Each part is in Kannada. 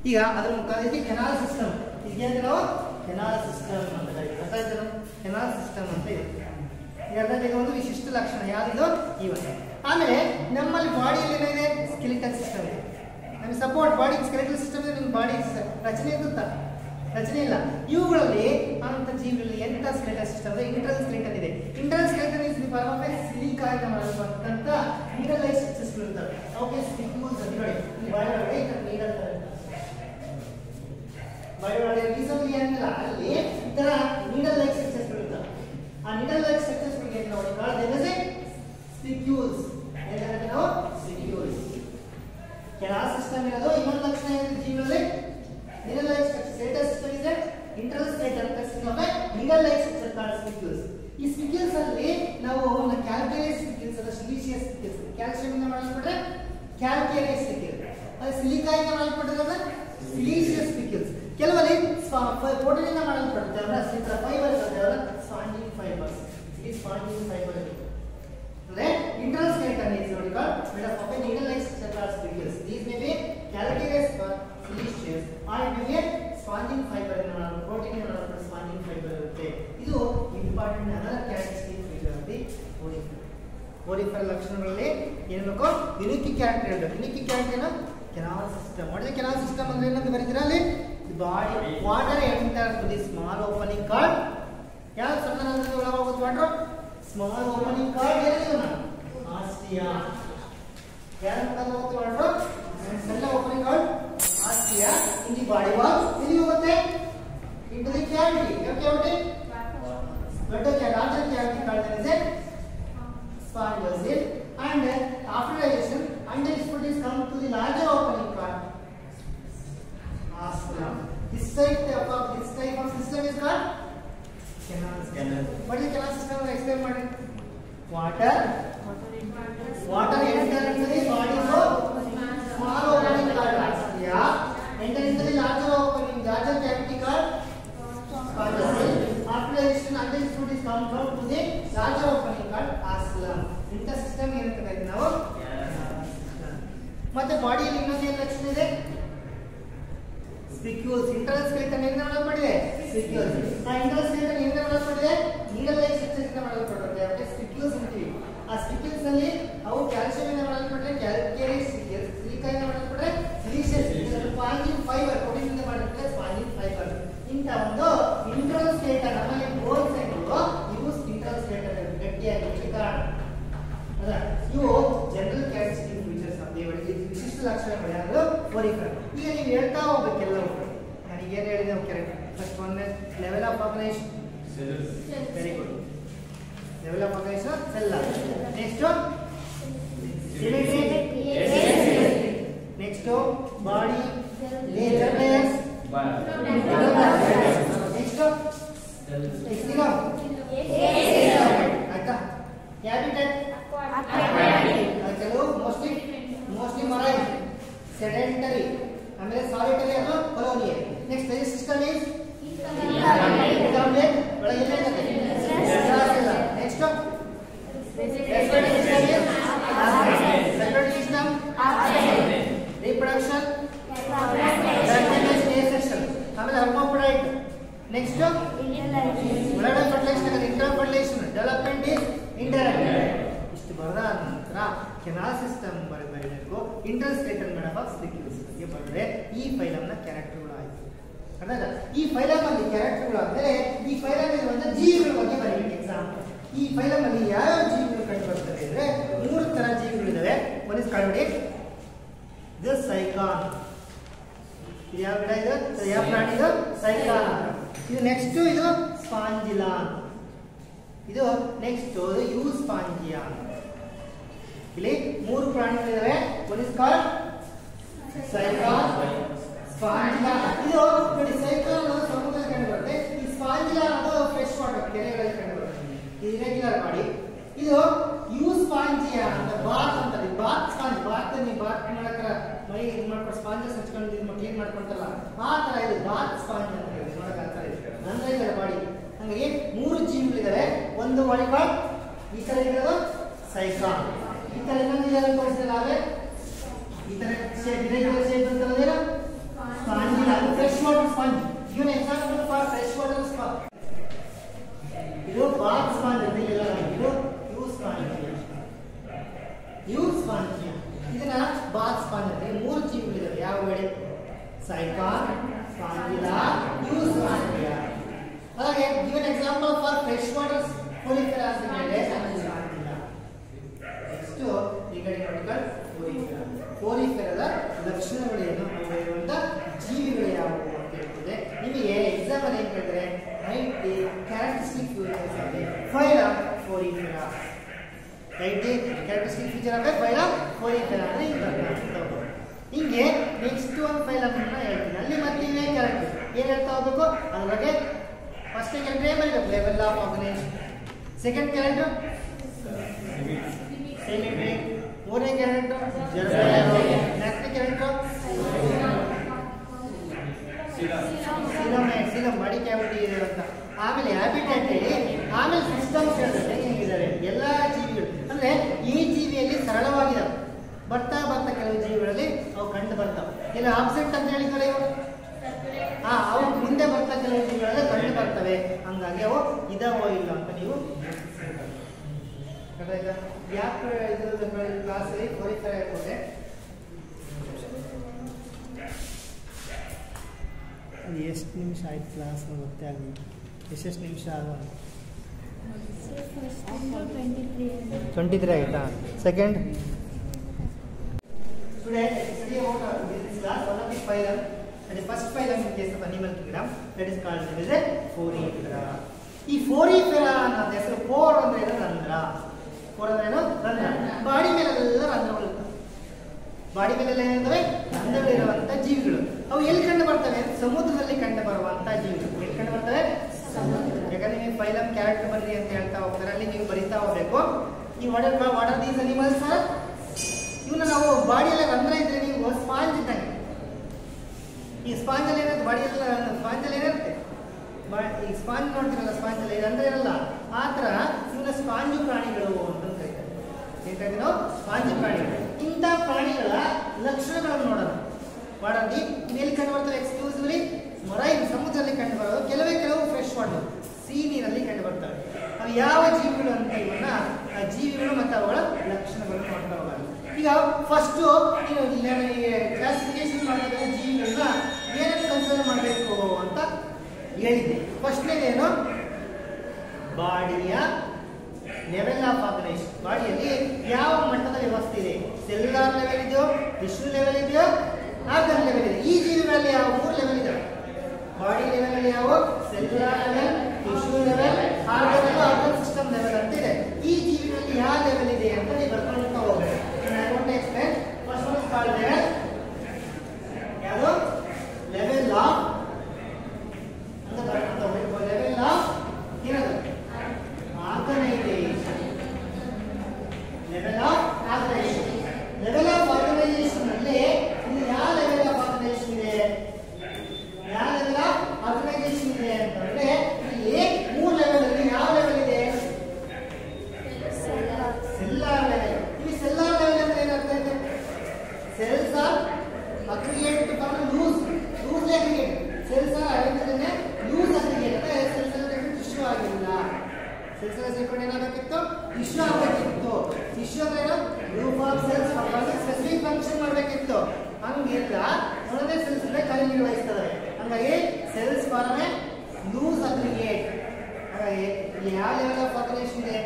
ಈಗ ಅದ್ರ ಮುಖಾಂತರ ಕೆನಾಲ್ ಸಿಸ್ಟಮ್ ಇದಕ್ಕೆ ನಾವು ಕೆನಾಲ್ ಸಿಸ್ಟಮ್ ಅಂತ ಕರೀತೀವಿ ಅರ್ಥ ಆಯ್ತಾ ಕೆನಾಲ್ ಸಿಸ್ಟಮ್ ಅಂತ ಇರುತ್ತೆ ಎರಡನೇ ಒಂದು ವಿಶಿಷ್ಟ ಲಕ್ಷಣ ಯಾವುದು ಇವಾಗ ಆಮೇಲೆ ನಮ್ಮಲ್ಲಿ ಬಾಡಿಯಲ್ಲಿ ಏನಿದೆ ಸ್ಕೆಲಿಟಲ್ ಸಿಸ್ಟಮ್ ಇದೆ ನಮಗೆ ಸಪೋರ್ಟ್ ಬಾಡಿ ಸ್ಕೆಲಿಟಲ್ ಸಿಸ್ಟಮ್ ಇದೆ ನಿಮ್ಮ ಬಾಡಿ ರಚನೆ ಇರುತ್ತಾ ರಚನೆ ಇಲ್ಲ ಇವುಗಳಲ್ಲಿ ಅಂತ ಜೀವಿಗಳಲ್ಲಿ ಎಂತ ಸ್ಕೆಲಿಟಲ್ ಸಿಸ್ಟಮ್ ಇದೆ ಇಂಟರ್ನಲ್ ಸ್ಕೆಲಿಟನ್ ಇದೆ internal skeleton is the form of a ಸಿಲಿಕಾಯಿಂದ ಮಾಡಲ್ಪಟ್ಟಂತ ನೀಡಲ್ ಲೈಫ್ ಸ್ಟ್ರಕ್ಚರ್ಸ್ ಇರ್ತವೆ ಓಕೆ ಸ್ಟಿಕ್ಯೂಲ್ಸ್ ಅಂತ ನೋಡಿ ಈ ಬಾಡಿ ಒಳಗಡೆ ನೀಡಲ್ ಬಾಡಿ ಒಳಗಡೆ ರೀಸನ್ಲಿ ಏನಿಲ್ಲ ಅಲ್ಲಿ ಈ ತರ ನೀಡಲ್ ಲೈಫ್ ಸ್ಟ್ರಕ್ಚರ್ಸ್ ಇರ್ತವೆ ಆ ನೀಡಲ್ ಲೈಫ್ ಸ್ಟ್ರಕ್ಚರ್ಸ್ ಬಗ್ಗೆ ನೋಡಿ ಕಾಳದೇನಿದೆ ಸ್ಟಿಕ್ಯೂಲ್ಸ್ ಏನಂದ್ರೆ ನಾವು ಸ್ಟಿಕ್ಯೂಲ್ಸ್ ಕೆಳ ಸಿಸ್ಟಮ್ ಇರೋದು ಇನ್ನೊಂದು ಲಕ್ಷಣ ಏನಿದೆ ಜೀವನದಲ್ಲಿ needle like structure status system ಇದೆ internal status consisting of needle like structure called spicules ಈ ಸ್ಪಿಕ್ಯೂಲ್ಸ್ ಅಲ್ಲಿ ನಾವು ಒಂದು ಕ್ಯಾಲ್ಕುಲೇಸ್ ಸ್ಪಿಕ್ಯೂಲ್ಸ್ ಅಲ್ಲ ಸಿಲಿಷಿಯಸ್ ಸ್ಪಿಕ್ಯೂಲ್ಸ್ ಕ್ಯಾಲ್ಸಿಯಂ ಇಂದ ಮಾಡಲ್ಪಟ್ರೆ ಕ್ಯಾಲ್ಕುಲೇಸ್ ಸ್ಪಿಕ್ಯೂಲ್ ಅದು ಸಿಲಿಕಾ ಇಂದ ಮಾಡಲ್ಪಟ್ಟಿರೋದು ಸಿಲಿಷಿಯಸ್ ಸ್ಪಿಕ್ಯೂಲ್ಸ್ ಕೆಲವಲ್ಲಿ ಪ್ರೋಟೀನ್ ಇಂದ ಮಾಡಲ್ಪಡುತ್ತೆ ಅವರ ಫೈಬರ್ ಇರುತ್ತೆ ಅವರ ಸ್ಪಾಂಜಿಂಗ್ ಫೈಬರ್ಸ್ ಈ ಸ್ಪಾಂಜಿಂಗ್ ಫೈಬರ್ ಅಂದ್ರೆ internal skeleton is what you call made up of a needle-like structural species. These may be calcareous or siliceous or it may be a sponging fiber in our protein in our sponging fiber ಇರುತ್ತೆ ಇದು important other characteristic feature of the Porifera Porifera ಲಕ್ಷಣಗಳಲ್ಲಿ ಏನ್ ಬೇಕು ಯುನಿಕಿ ಕ್ಯಾರೆಕ್ಟರ್ ಇರಬೇಕು ಯುನಿಕಿ ಕ್ಯಾರೆಕ್ಟರ್ ಏನು ಕೆನಾಲ್ ಸಿಸ್ಟಮ್ ಮಾಡಿದ್ರೆ ಕೆನಾಲ್ ಸಿಸ್ಟಮ್ ಅಂದ್ರೆ ಏನಂತ ಬರೀತೀರಾ ಅಲ್ಲಿ body water enter to the small opening called ಯಾವ ಸಣ್ಣ ಒಳಗೆ ಹೋಗುತ್ತೆ ವಾಟರ್ ಸ್ಮಾಲ್ ಓಪನಿಂಗ್ ಕಾರ್ಡ್ ಏನಿದೆ ಆಸ್ಟಿಯಾ ಯಾರ ಮುಖಾಂತರ ಹೋಗುತ್ತೆ ವಾಟರ್ ಸಣ್ಣ opening called ostia in the body wall ಇಲ್ಲಿ ಹೋಗುತ್ತೆ into the cavity ಯಾವ cavity ದೊಡ್ಡ cavity larger cavity called as a spongiosel and after digestion until its food is come to the larger opening part osculum this type of this type of system is called canal system what is canal system explain ಮಾಡಿ water water enter into the body of small opening called ostia enter into the larger opening larger cavity called spongiosel after digestion until its food is come out to the larger opening called osculum ಇಂಥ ಸಿಸ್ಟಮ್ ಏನಂತ ಕರಿತೀವಿ ನಾವು ಮತ್ತೆ ಬಾಡಿಯಲ್ಲಿ ಇನ್ನೊಂದು ಏನು ಲಕ್ಷಣ ಇದೆ ಸ್ಪಿಕ್ಯೂಲ್ಸ್ ಇಂಟರ್ನಲ್ ಸ್ಕೆಲಿಟನ್ ಏನಿಂದ ಮಾಡಲ್ಪಟ್ಟಿದೆ ಸ್ಪಿಕ್ಯೂಲ್ಸ್ ಆ ಇಂಟರ್ನಲ್ ಸ್ಕೆಲಿಟನ್ ಏನಿಂದ ಮಾಡಲ್ಪಟ್ಟಿದೆ ನೀಡಲ್ ಲೈಫ್ ಸ್ಟ್ರಕ್ಚರ್ ಇಂದ ಮಾಡಲ್ಪಟ್ಟಿದೆ ಅಂದ್ರೆ ಸ್ಪಿಕ್ಯೂಲ್ಸ್ ಅಂತೀವಿ ಆ ಸ್ಪಿಕ್ಯೂಲ್ಸ್ ಅಲ್ಲಿ ಅವು ಕ್ಯಾಲ್ಸಿಯಂ ಇಂದ ಮಾಡಲ್ಪಟ್ಟರೆ ಕ್ಯಾಲ್ಕೇರಿಯಸ್ ಸಿಲಿಕಾ ಇಂದ ಮಾಡಲ್ಪಟ್ಟರೆ ಸಿಲಿಷಿಯಸ್ ಸ್ಪಾಂಜಿನ್ ಫೈಬರ್ ಪ್ರೋಟೀನ್ ಇಂದ ಮಾಡಲ್ಪಟ್ಟರೆ ಸ್ಪಾಂಜಿನ್ ಫೈಬರ್ ಇಂಥ ಒಂದು ಇಂಟರ್ನಲ್ ಸ್ಕೆಲಿಟನ್ ನಮ್ಮಲ್ಲಿ ಬೋನ್ಸ್ ಇವು ಇವು ಇಂಟರ್ನಲ್ ಸ್ಕೆಲಿಟನ್ ಗಟ್ಟಿಯಾಗಿ ಚಿಕಾಣ ಅಲ್ಲ ಇವು ಜನರಲ್ ಕ್ಯಾರೆಕ್ಟರಿಸ್ಟಿಕ್ ಫೀಚರ್ಸ್ ಆಫ್ ದೇವರಿಗೆ ವಿಶಿಷ್ಟ ಲಕ್ಷಣಗಳು ಯಾವುದು ಓರಿಫರ್ ಈಗ ನೀವು ಹೇಳ್ತಾ ಹೋಗ್ಬೇಕೆಲ್ಲವೂ ನನಗೆ ಏನು ಹೇಳಿದೆ correct first one level of organisation very good level of organisation cell next next body ಲೇಜರ್ ಲೇಯರ್ಸ್ ನೆಕ್ಸ್ಟ್ ಆಯ್ತಾ ಹ್ಯಾಬಿಟೆಟ್ ಕೆಲವು ಮೋಸ್ಟ್ಲಿ ಮೋಸ್ಟ್ಲಿ ಮರೈನ್ ಸೆಡೆಂಟರಿ ಆಮೇಲೆ ಸಾಲಿಟರಿ ಅಥವಾ colonial next the system is ಒಳಗೆ ನೆಕ್ಸ್ಟ್ ಸಿಸ್ಟಮ್ ರೀಪ್ರೊಡಕ್ಷನ್ ಆಮೇಲೆ ಹರ್ಮೋಪ್ರೈಟ್ ನೆಕ್ಸ್ಟ್ ಒಳಗಡೆ ಫರ್ಟಿಲೈಸೇಷನ್ ಆಗುತ್ತೆ inter fertilisation development is indirect ಇಷ್ಟು ಬರದ ನಂತರ ಕೆನಾಲ್ ಸಿಸ್ಟಮ್ ಬರಿ ಬರೀಬೇಕು inter skeletal made up of spicules ಬಗ್ಗೆ ಬರೆದ್ರೆ ಈ ಫೈಲಮ್ನ ಕ್ಯಾರೆಕ್ಟರ್ಗಳು ಆಯ್ತು ಅರ್ಥಾಯ್ತಾ ಈ ಫೈಲಮ್ ಅಲ್ಲಿ ಕ್ಯಾರೆಕ್ಟರ್ಗಳು ಆದ್ಮೇಲೆ ಈ ಫೈಲಮ್ ಅಲ್ಲಿ ಒಂದು ಜೀವಿಗಳ ಬಗ್ಗೆ ಬರೀಬೇಕು ಎಕ್ಸಾಂಪಲ್ ಈ ಫೈಲಮ್ ಅಲ್ಲಿ ಯಾವ್ಯಾವ ಜೀವಿಗಳು ಕಂಡು ಬರ್ತವೆ ಅಂದ್ರೆ ಮೂರು ತರ ಜೀವಿಗಳಿದಾವೆ ಒನ್ ಇಸ್ ಕಾಲ್ಡ್ ಇದು ಸೈಕಾನ್ ಇದು ಯಾವ ಗಿಡ ಇದು ಯಾವ ಪ್ರಾಣಿ ಇದು ಸೈಕಾನ್ ಇದು ನೆಕ್ಸ್ಟ್ ಇದು ಸ್ಪಾಂಜಿಲಾನ್ ಇದು ನೆಕ್ಸ್ಟ್ ಯೂ ಸ್ಪಾಂಜಿಯಾ ಇಲ್ಲಿ ಮೂರು ಪ್ರಾಣಿಗಳಿದಾವೆ one is called Sycon Spongilla ಇದು ನೋಡಿ ಸೈಕಾನ್ ಅನ್ನೋದು ಸಮುದ್ರದಲ್ಲಿ ಕಂಡು ಬರುತ್ತೆ ಈ ಸ್ಪಾಂಜಿಲಾ ಅನ್ನೋದು ಫ್ರೆಶ್ ವಾಟರ್ ಕೆರೆಗಳಲ್ಲಿ ಕಂಡು ಬರುತ್ತೆ ಇದು ಇರೆಗ್ಯುಲರ್ ಮಾಡಿ ಇದು ಯೂ ಸ್ಪಾಂಜಿಯಾ ಅಂತ ಬಾತ್ ಅಂತಾರೆ ಬಾತ್ ಸ್ಪಾಂಜ್ ಬಾತ್ ನೀವು ಬಾತ್ ಮಾಡಕ ಮೈ ಇದು ಮಾಡ್ಕೊಂಡು ಸ್ಪಾಂಜಸ್ ಹಚ್ಕೊಂಡು ಇದು ಕ್ಲೀನ್ ಮಾಡ್ಕೊಂತಲ್ಲ ಆ ತರ ಇದು ಬಾತ್ ಸ್ಪಾಂಜ್ ಅಂತ ಹೇಳಿ ನೋಡಕ್ ಆ ತರ ಇದೆ ಅಂದ್ರೆ ಬಾಡಿ ಹಂಗಾಗಿ ಮೂರು ಜೀವಿಗಳಿದಾವೆ ಒಂದು ವಾಲಿಬಾಲ್ ಈ ತರ ಇರೋದು ಸೈಕಾನ್ ಈ ತರ ಇನ್ನೊಂದು ಇದೆಲ್ಲ ತೋರಿಸಿದ್ರೆ ನಾವೇ ಈ ತರ ಶೇಪ್ ಇರೆಗ್ಯುಲರ್ ಶೇಪ್ ಅಂತ ಹೇಳೋದೇನು ಹಾಕೋಬೇಡಿ ಸೈಕಾನ್ ಸ್ಪಾಂಜಿಲಾ ಯೂಸ್ಮಾಂಜಿಯಾ ಹಾಗೆ given example for fresh water Porifera ಅಂತ ಹೇಳಿದ್ರೆ ಸ್ಪಾಂಜಿಲಾ ನೆಕ್ಸ್ಟ್ ಈ ಕಡೆ ನೋಡಿದ್ರೆ ಫೋರಿಫೆರಾ ಫೋರಿಫೆರಾದ ಲಕ್ಷಣಗಳೇನು ಅವುಗಳಿರುವಂತ ಜೀವಿಗಳು ಯಾವುವು ಅಂತ ಹೇಳ್ತದೆ ನಿಮಗೆ ಎಕ್ಸಾಮ್ ಅಲ್ಲಿ ಏನ್ ಕೇಳಿದ್ರೆ write the characteristic features of phyla Porifera write the characteristic feature of phyla Porifera ಅಂದ್ರೆ ಹಿಂಗೆ ಬರ್ತಾ ಹಿಂಗೆ ನೆಕ್ಸ್ಟ್ ಒಂದು ಫೈಲಮ್ ಅನ್ನ ಹೇಳ್ತೀನಿ ಅಲ್ಲಿ ಮತ್ತೆ ಇವೇ ಕ್ಯಾರೆಕ್ಟರ್ ಏನ್ ಹೇಳ್ತಾ ಹೋಗ್ಬೇಕು ಅದ್ರ ಬಗ್ಗೆ ಫಸ್ಟ್ ಕ್ಯಾರೆಕ್ಟರ್ ಏನ್ ಬರೀಬೇಕು level of organisation second character symmetry ಮೂರನೇ ಕ್ಯಾರೆಕ್ಟರ್ ನಾಲ್ಕನೇ character coelom coelom body cavity ಇದೆ ಅಂತ ಆಮೇಲೆ ಹ್ಯಾಬಿಟೇಟ್ ಹೇಳಿ ಆಮೇಲೆ ಸಿಸ್ಟಮ್ಸ್ ಹೇಳಿದ್ರೆ ಹೇಗಿದ್ದಾರೆ ಎಲ್ಲಾ ಜೀವಿಗಳು ಅಂದ್ರೆ ಈ ಜೀವಿಯಲ್ಲಿ ಸರಳವಾಗಿದ್ದಾವೆ ಬರ್ತಾ ಬರ್ತಾ ಕೆಲವು ಜೀವಿಗಳಲ್ಲಿ ಅವು ಕಂಡು ಬರ್ತಾವೆ ಕೆಲವು ಆಬ್ಸೆಂಟ್ ಅಂತ ಹೇಳಿದ್ರೆ ಇವು ಹಾ ಅವು ಮುಂದೆ ಬರ್ತಾ ಕೆಲವು ಜೀವಿಗಳಲ್ಲಿ ಕಂಡು ಬರ್ತವೆ ಹಂಗಾಗಿ ಅವು ಇದಾವೋ ಇಲ್ಲ ಅಂತ ನೀವು ಗೊತ್ತಾಯ್ತಾ? ಯಾಕೆ ಇದು ಕ್ಲಾಸಲ್ಲಿ ಫೋರಿಫೈ ಹಾಕೊಂಡೆ ಅದು ಎಷ್ಟು ನಿಮಿಷ ಆಯ್ತು ಕ್ಲಾಸ್ ಗೊತ್ತೇ ಆಗಲಿ ಎಷ್ಟೆಷ್ಟು ನಿಮಿಷ ಆಗ ಟ್ವೆಂಟಿ ತ್ರೀ ಆಯ್ತಾ second Today, study about uh, this class, one of the phylum, that is first phylum in case of animal kingdom, that is called as a Forifera. ಈ ಫೋರಿಫೆರಾ ಅನ್ನೋದು ಹೆಸರು ಫೋರ್ ಅಂದ್ರೆ ಏನು ರಂಧ್ರ ಫೋರ್ ಅಂದ್ರೆ ಏನು ರಂಧ್ರ ಬಾಡಿ ಮೇಲೆಲ್ಲ ರಂಧ್ರಗಳು ಇರ್ತವೆ ಬಾಡಿ ಮೇಲೆಲ್ಲ ಏನಿರ್ತವೆ ರಂಧ್ರಗಳಿರುವಂತ ಜೀವಿಗಳು ಅವು ಎಲ್ಲಿ ಕಂಡು ಬರ್ತವೆ ಸಮುದ್ರದಲ್ಲಿ ಕಂಡು ಬರುವಂತ ಜೀವಿಗಳು ಎಲ್ಲಿ ಕಂಡು ಬರ್ತವೆ ಯಾಕಂದ್ರೆ ನೀವು ಫೈಲಮ್ ಕ್ಯಾರೆಕ್ಟರ್ ಬರ್ರಿ ಅಂತ ಹೇಳ್ತಾ ಹೋಗ್ತಾರೆ ಅಲ್ಲಿ ನೀವು ಬರಿತಾ ಹೋಗ್ಬೇಕು ಈ ವಾಟರ್ ವಾಟರ್ ದೀಸ್ ಅನಿಮಲ್ಸ್ ಇವನ್ನ ನಾವು ಬಾಡಿಯೆಲ್ಲ ರಂಧ್ರ ಇದ್ರೆ ನೀವು ಸ್ಪಾಂಜ್ ಇದ್ದಂಗೆ ಈ ಸ್ಪಾಂಜ್ ಅಲ್ಲಿ ಏನಿರುತ್ತೆ ಬಾಡಿ ಎಲ್ಲ ಸ್ಪಾಂಜ್ ಅಲ್ಲಿ ಏನಿರುತ್ತೆ ಬಾ- ಈ ಸ್ಪಾಂಜ್ ನೋಡ್ತಿರಲ್ಲ ಸ್ಪಾಂಜ್ ಅಲ್ಲಿ ರಂಧ್ರ ಇರಲ್ಲ ಆ ತರ ಇವನ್ನ ಸ್ಪಾಂಜು ಪ್ರಾಣಿಗಳು ಅಂತ ಕರೀತಾರೆ ಏನ್ ಕರೀತೀವಿ ನಾವು ಸ್ಪಾಂಜು ಪ್ರಾಣಿಗಳು ಇಂಥ ಪ್ರಾಣಿಗಳ ಲಕ್ಷಣಗಳನ್ನು ನೋಡೋಣ ಮಾಡದಿ ಮೇಲೆ ಕಂಡು ಬರ್ತವೆ ಎಕ್ಸ್ಕ್ಲೂಸಿವ್ಲಿ ಮೊರೈನ್ ಸಮುದ್ರದಲ್ಲಿ ಕಂಡು ಬರೋದು ಕೆಲವೇ ಕೆಲವು ಫ್ರೆಶ್ ವಾಟರ್ ಸಿ ನೀರಲ್ಲಿ ಕಂಡು ಬರ್ತವೆ ಅವು ಯಾವ ಜೀವಿಗಳು ಅಂತ ಇವನ್ನ ಆ ಜೀವಿಗಳು ಮತ್ತು ಅವುಗಳ ಲಕ್ಷಣಗಳನ್ನು ನೋಡ್ತಾ ಹೋಗೋಣ ಈಗ ಫಸ್ಟ್ ನೀವು ಕ್ಲಾಸಿಫಿಕೇಶನ್ ಮಾಡಿದ್ರೆ ಜೀವಿಗಳನ್ನ ಏನೇನು ಕನ್ಸಿಡರ್ ಮಾಡಬೇಕು ಅಂತ ಹೇಳಿದ್ದೆ ಫಸ್ಟ್ನೇದೇನು ಬಾಡಿಯ ಲೆವೆಲ್ ಆಫ್ ಆರ್ಗನೈಸೇಷನ್ ಬಾಡಿಯಲ್ಲಿ ಯಾವ ಮಟ್ಟದ ವ್ಯವಸ್ಥೆ ಇದೆ ಸೆಲ್ಯುಲಾರ್ ಲೆವೆಲ್ ಇದೆಯೋ ಟಿಶ್ಯೂ ಲೆವೆಲ್ ಇದೆಯೋ ಆರ್ಗನ್ ಲೆವೆಲ್ ಇದೆ ಈ ಜೀವಿಗಳಲ್ಲಿ ಯಾವ ಮೂರು ಲೆವೆಲ್ ಇದೆ ಬಾಡಿ ಲೆವೆಲ್ ಅಲ್ಲಿ ಯಾವ cellular level tissue level organ organ system level ಅಂತ ಇದೆ ಈ ಜೀವಿಗಳಲ್ಲಿ ಯಾವ ಲೆವೆಲ್ ಇದೆ ಅಂತ ನೀವು ಬರ್ಕೊಂಡು ಹೋಗ್ಬೇಕು I want explain first one call level ಯಾವುದು ಲೆವೆಲ್ ಆಫ್ ಅಂತ ಬರ್ಕೊಂಡು ಹೋಗ್ಬೇಕು ಲೆವೆಲ್ ಆಫ್ ಏನದು organisation level of organisation level of organisation ಅಲ್ಲಿ ಇದು ಯಾವ ಲೆವೆಲ್ ಆಫ್ ಆರ್ಗನೈಸೇಷನ್ ಇದೆ ಯಾವ ಲೆವೆಲ್ ಆಫ್ ಆರ್ಗನೈಸೇಷನ್ ಇದೆ ಅಂತಂದ್ರೆ ಇಲ್ಲಿ ಮೂರು ಲೆವೆಲ್ ಅಲ್ಲಿ ಯಾವ ಲೆವೆಲ್ ಇದೆ ಸೆಲ್ಲಾರ್ ಲೆವೆಲ್ ಈ ಸೆಲ್ಲಾರ್ ಲೆವೆಲ್ ಅಂದ್ರೆ ಏನಾಗ್ತಾ ಇದೆ cells are aggregate to come loose loose aggregate cells are arrange loose aggregate ಅಂದ್ರೆ ಸೆಲ್ಸ್ ಅಲ್ಲಿ ಟಿಶ್ಯೂ ಆಗಿಲ್ಲ ಸೆಲ್ಸ್ ಅಲ್ಲಿ ಸೇರ್ಕೊಂಡು ಏನಾಗಬೇಕಿತ್ತು ಟಿಶ್ಯೂ ಆಗಬೇಕಿತ್ತು ಟಿಶ್ಯೂ ಅಂದ್ರೆ ಏನು group of cells specific function ಮಾಡಬೇಕಿತ್ತು ಹಂಗಿಲ್ಲ ಒಂದೇ ಸೆಲ್ಸ್ ಅಂದ್ರೆ ಕಾರ್ಯನಿರ್ವಹಿಸ್ತದೆ ಹಂಗಾಗಿ ಸೆಲ್ಸ್ ಫಾರ್ಮ್ ಲೂಸ್ ಅಗ್ರಿಗೇಟ್ ಹಾಗಾಗಿ ಇಲ್ಲಿ ಯಾವ ಲೆವೆಲ್ ಆಫ್ ಆರ್ಗನೈಸೇಷನ್ ಇದೆ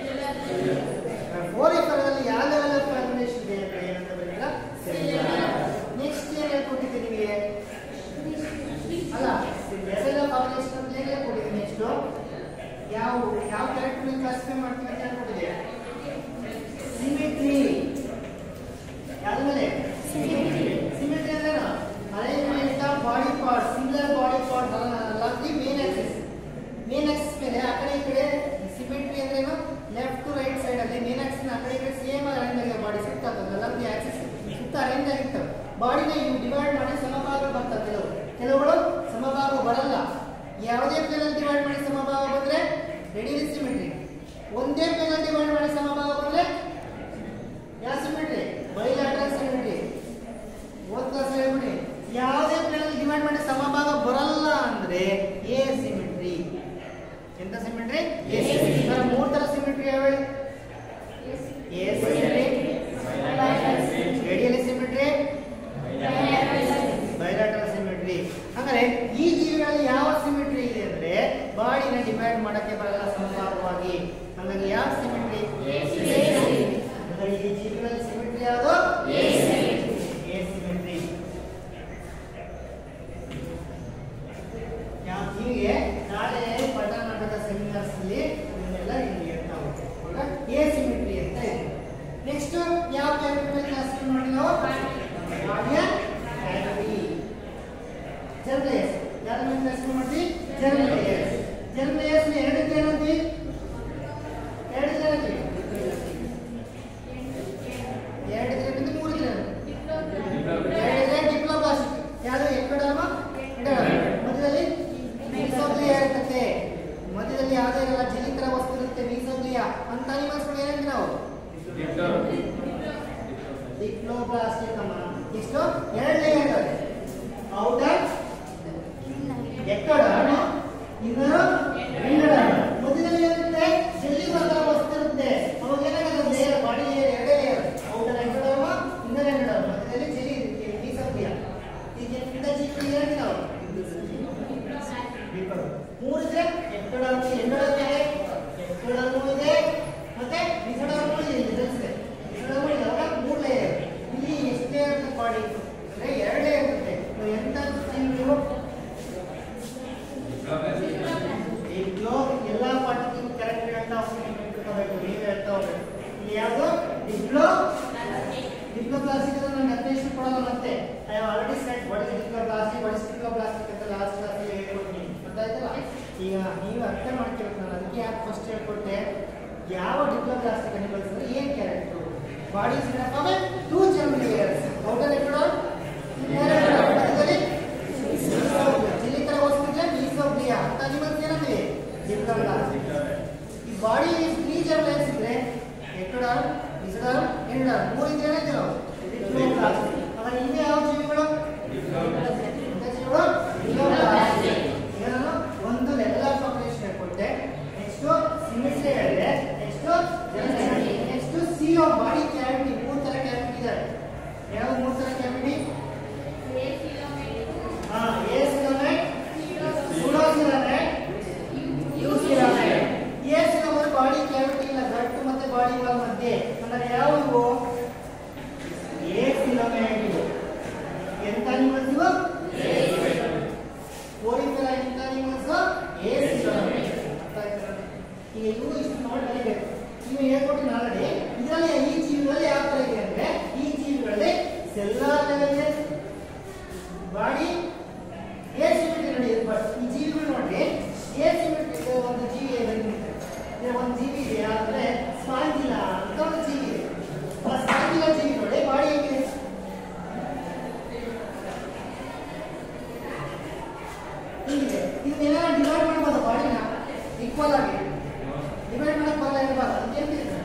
ಫೋರಿಫರಲ್ಲಿ ಯಾವ ಲೆವೆಲ್ ಆಫ್ ಆರ್ಗನೈಸೇಷನ್ ಇದೆ ಅಂತ ಏನಂತ ಬರೀಲ್ಲ ನೆಕ್ಸ್ಟ್ ಏನ್ ಹೇಳ್ಕೊಟ್ಟಿದ್ದೆ ನಿಮಗೆ ಅಲ್ಲ ಲೆವೆಲ್ ಆಫ್ ಆರ್ಗನೈಸೇಷನ್ ಅಂತ ಹೇಗೆ ಹೇಳ್ಕೊಟ್ಟಿದ್ದೆ ನೆಕ್ಸ್ಟ್ ಯಾವ ಯಾವ ಕ್ಯಾರೆಕ್ಟರ್ ಕ್ಲಾಸಿಫೈ ಮಾಡ್ತೀವಿ ಅಂತ ಹೇಳ್ಕೊಟ್ಟಿದೆ ಸಿಮಿಟ್ರಿ ಯಾವ್ದ ಮೇಲೆ ಸಿಮಿಟ್ರಿ ಅಂದ್ರೆ arrangement of body part similar body part along the main axis main axis ಮೇಲೆ ಆ ಕಡೆ ಈ ಕಡೆ ಸಿಮಿಟ್ರಿ ಅಂದ್ರೆ ಏನು ಲೆಫ್ಟ್ ಟು ರೈಟ್ ಸೈಡ್ ಅಲ್ಲಿ ಮೇನ್ ಆಕ್ಸಿಸ್ ಆ ಕಡೆ ಈ ಕಡೆ ಸೇಮ್ ಅರೇಂಜ್ ಆಗಿದೆ ಬಾಡಿ ಸುತ್ತ ಅಲಾಂಗ್ ದಿ ಆಕ್ಸಿಸ್ ಸುತ್ತ ಅರೇಂಜ್ ಆಗಿರ್ತವೆ ಬಾಡಿನ ಇವು ಡಿವೈಡ್ ಮಾಡಿ ಸಮಭಾಗ ಬರ್ತವೆ ಕೆಲವು ಕೆಲವುಗಳು ಸಮಭಾಗ ಬರಲ್ಲ ಯಾವುದೇ ಪ್ಲೇನಲ್ಲಿ ಡಿವೈಡ್ ಮಾಡಿ ಸಮಭಾಗ ಬಂದ್ರೆ ರೆಡಿಲಿ ಸಿಮಿಟ್ರಿ ಒಂದೇ ಪ್ಲೇನಲ್ಲಿ ಡಿವೈಡ್ ಮಾಡಿ ಸಮಭಾಗ ಬಂದ್ರೆ ಯಾವ ಸಿಮಿಟ್ರಿ ಬೈಲಾಟ್ರಲ್ ಸಿಮಿಟ್ರಿ ಓದ್ ಕ್ಲಾಸ್ ಹೇಳ್ಬಿಡಿ ಯಾವುದೇ ಪ್ಲೇನಲ್ಲಿ ಡಿವೈಡ್ ಮಾಡಿ ಸಮಭಾಗ ಬರಲ್ಲ ಅಂದ್ರೆ ಎ ಸಿಮಿಟ್ರಿ ಎಂತ ಸಿಮಿಟ್ರಿ ಎ ಸಿಮಿಟ್ರಿ ಮೂರ್ ತರ ಸಿಮಿಟ್ರಿ ಯಾವ ಹೇಳಿ ಎ ಸಿಮಿಟ್ರಿ ರೇಡಿಯಲ್ ಸಿಮಿಟ್ರಿ ಹಾಗಾದ್ರೆ ಈ ಜೀವಿಗಳಲ್ಲಿ ಯಾವ ಸಿಮಿಟ್ರಿ ಇದೆ ಅಂದ್ರೆ ಬಾಡಿನ ಡಿವೈಡ್ ಮಾಡಕ್ಕೆ ಬರಲ್ಲ ಸಮಭಾಗವಾಗಿ ಹಾಗಾಗಿ ಯಾವ ಸಿಮಿಟ್ರಿ ಹಾಗಾದ್ರೆ ಈ ಜೀವಿಗಳಲ್ಲಿ ಸಿಮಿಟ್ರಿ ಯಾವುದು ಎ ಸಿಮಿಟ್ರಿ ಯಾವ ಜೀವಿಗೆ ನಾಳೆ ಪಠಣದ ಸೆಮಿನಾರ್ಸ್ ಅಲ್ಲಿ ಇದನ್ನೆಲ್ಲ ಇಲ್ಲಿ ಹೇಳ್ತಾ ಹೋಗ್ತೀವಿ ಹೌದಾ ಎ ಸಿಮಿಟ್ರಿ ಅಂತ ಇದೆ ನೆಕ್ಸ್ಟ್ ಯಾವ ಕ್ಯಾರೆಕ್ಟರ್ ಕ್ಲಾಸ್ ಮಾಡಿ ನಾವು ಬಾಡಿಯ ಕ್ಯಾವಿಟಿ ಜರ್ಮ್ ಲೇಯರ್ಸ್ ಯಾರ ಮೇಲೆ ಕ್ಲಾಸ್ ಮಾಡ್ತೀವಿ ಜರ್ಮ್ ಲೇಯರ್ಸ್ ಜರ್ಮ್ ಲೇಯರ್ಸ್ ಎರಡಕ್ಕೆ ಏನಂತೀವಿ ಎರಡು ಏನಂತೀವಿ ಎರಡು ದಿನದಿಂದ ಮೂರು ದಿನ ಎರಡಿದ್ರೆ ಡಿಪ್ಲೋಪ್ಲಾಸ್ಟಿಕ್ ಯಾವುದು ಎಕ್ಟೋಡರ್ಮ ಮಧ್ಯದಲ್ಲಿ ಮೀಸೋಗ್ಲಿಯಾ ಇರ್ತದೆ ಮಧ್ಯದಲ್ಲಿ ಯಾವುದೇ ಇರಲ್ಲ ಜೆಲಿ ತರ ವಸ್ತು ಇರುತ್ತೆ ಮೀಸೋಗ್ಲಿಯಾ ಅಂತ ಅನಿಮಲ್ಸ್ಗಳು ಏನಂದ್ರೆ ನಾವು ಡಿಪ್ಲೋಪ್ಲಾಸ್ಟಿಕ್ ಅಮ್ಮ ಎಷ್ಟು ಎರಡು ಲೇಯರ್ ಇದಾವೆ ಔಟರ್ ಎಕ್ಟೋಡರ್ಮ ಇನ್ನರ್ ಇಂಡರ್ಮ್ ಮಧ್ಯದಲ್ಲಿ ಏನಿರುತ್ತೆ ಜೆಲ್ಲಿ ಬರದ ವಸ್ತು ಇರುತ್ತೆ ಅವಾಗ ಏನಾಗುತ್ತೆ ಲೇಯರ್ ಬಾಡಿ ಲೇಯರ್ ಎರಡೇ layer outer ectoderm inner endoderm ಮಧ್ಯದಲ್ಲಿ ಜೆಲ್ಲಿ ಇರುತ್ತೆ ಮೀಸೋಗ್ಲಿಯಾ ಈಗ ಇಂಥ ಜೀವಿ ಏನಿದೆ ನಾವು ಮೂರಿದ್ರೆ ಎಕ್ಟೋಡರ್ಮ್ ಎಂಡೋಡರ್ಮ್ ಇದೆ ಎಕ್ಟೋಡರ್ಮ್ ಇದೆ ಮತ್ತೆ ಮಿಸೋಡರ್ಮ್ ಇದೆ ಇಲ್ಲಿ ತಿಳಿಸಿದೆ ಮಿಸೋಡರ್ಮ್ ಇದೆ ಅವಾಗ ಮೂರು ಲೇಯರ್ ಇಲ್ಲಿ ಎಷ್ಟೇ ಇರುತ್ತೆ ಬಾಡಿ ಅಂದ್ರೆ ಎರಡೇ ಇರುತ್ತೆ ನೀವು ಎಂತ ಜೀವಿಗಳು ಡಿಪ್ಲೋ ಎಲ್ಲಾ ಪಾಠಕ್ಕೂ ಕರೆಕ್ಟ್ ಹೇಳ್ತಾ ಹೋಗ್ಬೇಕು ನೀವು ಹೇಳ್ತಾ ಹೋಗ್ಬೇಕು ಇಲ್ಲಿ ಯಾವುದು ಡಿಪ್ಲೋ ಡಿಪ್ಲೋ ಪ್ಲಾಸ್ಟಿಕ್ ನಾನು ಡೆಫಿನೇಷನ್ ಕೊಡಲ್ಲ ಮತ್ತೆ I have already set what is diploblastic what is diploblastic ಅಂತ ಲಾಸ್ಟ್ ಕ್ಲಾಸ್ ಅಲ್ಲಿ ಹೇಳ್ಕೊಡ್ತೀನಿ ಗೊತ್ತಾಯ್ತಲ್ಲ ಈಗ ನೀವು ಅರ್ಥ ಮಾಡ್ಕೋಬೇಕು ನಾನು ಅದಕ್ಕೆ ಯಾಕೆ ಫಸ್ಟ್ ಹೇಳ್ಕೊಟ್ಟೆ ಯಾವ ಡಿಪ್ಲೋ ಪ್ಲಾಸ್ಟಿಕ್ ಅನಿಮಲ್ಸ್ ಅಂದ್ರೆ ಏನ್ character body is made of two germ layers outer ectoderm ಮಧ್ಯದಲ್ಲಿ ಚಿಲ್ಲಿ ತರ ವಸ್ತು ಮೀಸೋಗ್ಲಿಯಾ ಅಂತ ಅನಿಮಲ್ಸ್ ಏನಂತೀವಿ ಡಿಪ್ಲೋ ಪ್ಲಾಸ್ಟಿಕ್ ಈ ಬಾಡಿ ತ್ರೀ ಜರ್ಮ್ ಲೇಯರ್ಸ್ ಇದ್ರೆ ಎಕ್ಟೋಡರ್ಮ್ ಮಿಸೋಡರ್ಮ್ ಎಂಡರ್ಮ್ ಮೂರು ಇದ್ರೆ ಏನಂತೀವಿ ನಾವು ಡಿಪ್ಲೋ ಪ್ಲಾಸ್ಟಿಕ್ ಅವಾಗ ಇವೆ ಯಾವ ಜೀವಿಗಳು ಇಂಥ ಜೀವಿಗಳು ಡಿಪ್ಲೋ ಪ್ಲಾಸ್ಟಿಕ್ ಈಗ ನಾನು ಒಂದು ಎಲ್ಲ ಕಾಂಬಿನೇಷನ್ ಹೇಳ್ಕೊಟ್ಟೆ ನೆಕ್ಸ್ಟ್ ಸಿಮಿಟ್ರಿ ಹೇಳಿದೆ next next C of body cavity ಮೂರು ತರ ಕ್ಯಾವಿಟಿ ಇದಾವೆ ಯಾವ ಮೂರು ತರ ಕ್ಯಾವಿಟಿ ಹಾ acoelomate pseudocoelomate eucoelomate acoelomate body cavity ಇಲ್ಲ ಗಟ್ಟು ಮತ್ತೆ ಬಾಡಿ ವಾಲ್ ಮಧ್ಯೆ ಅಂದ್ರೆ ಯಾವ ಇವು ಎ ಸಿಲೋಮೈಟ್ ಇವು ಎಂತ ಅನಿಮಲ್ಸ್ ಇವು ಕೋರಿಕಲ ಎಂತ ಅನಿಮಲ್ಸ್ ಎ ಸಿಲೋಮೈಟ್ ಅರ್ಥ ಆಯ್ತಾ ಈಗ ಇವು ಇಷ್ಟು ನೋಡಿ ಬರೀಬೇಕು ನೀವು ಹೇಳ್ಕೊಟ್ಟು ಆಲ್ರೆಡಿ ಇದರಲ್ಲಿ ಈ ಜೀವಿಗಳಲ್ಲಿ ಯಾವ ತರ ಇದೆ ಅಂದ್ರೆ ಈ ಜೀವಿಗಳಲ್ಲಿ ಸೆಲ್ಲಾರ್ ಲೆವೆಲ್ ಇದೆ ಬಾಡಿ ಎ ಸಿಮೆಂಟ್ ನೋಡಿ ಬಟ್ ಈ ಜೀವಿಗಳು ನೋಡಿ ಎ ಸಿಮೆಂಟ್ ಒಂದು ಜೀವಿ ಇದೆ ಇದೆ ಒಂದು ಜೀವಿ ಇದೆ ಆದ್ರೆ ಸ್ಪಾಂಜಿಲ ಅಂತ ಒಂದು ಜೀವಿ ಇದೆ ಆ ಸ್ಪಾಂಜಿಲ ಜೀವಿ ನೋಡಿ ಬಾಡಿ ಹೇಗಿದೆ ಹೀಗಿದೆ ಇದನ್ನೆಲ್ಲ ಡಿವೈಡ್ ಮಾಡ್ಬೋದು ಬಾಡಿನ ಈಕ್ವಲ್ ಆಗಿ ಡಿವೈಡ್ ಮಾಡಕ್ ಬರಲ್ಲ ಇರಬಾರ್ದು ಅದಕ್ಕೆ ಹೇಳ್ತಿದ್ದೀನಿ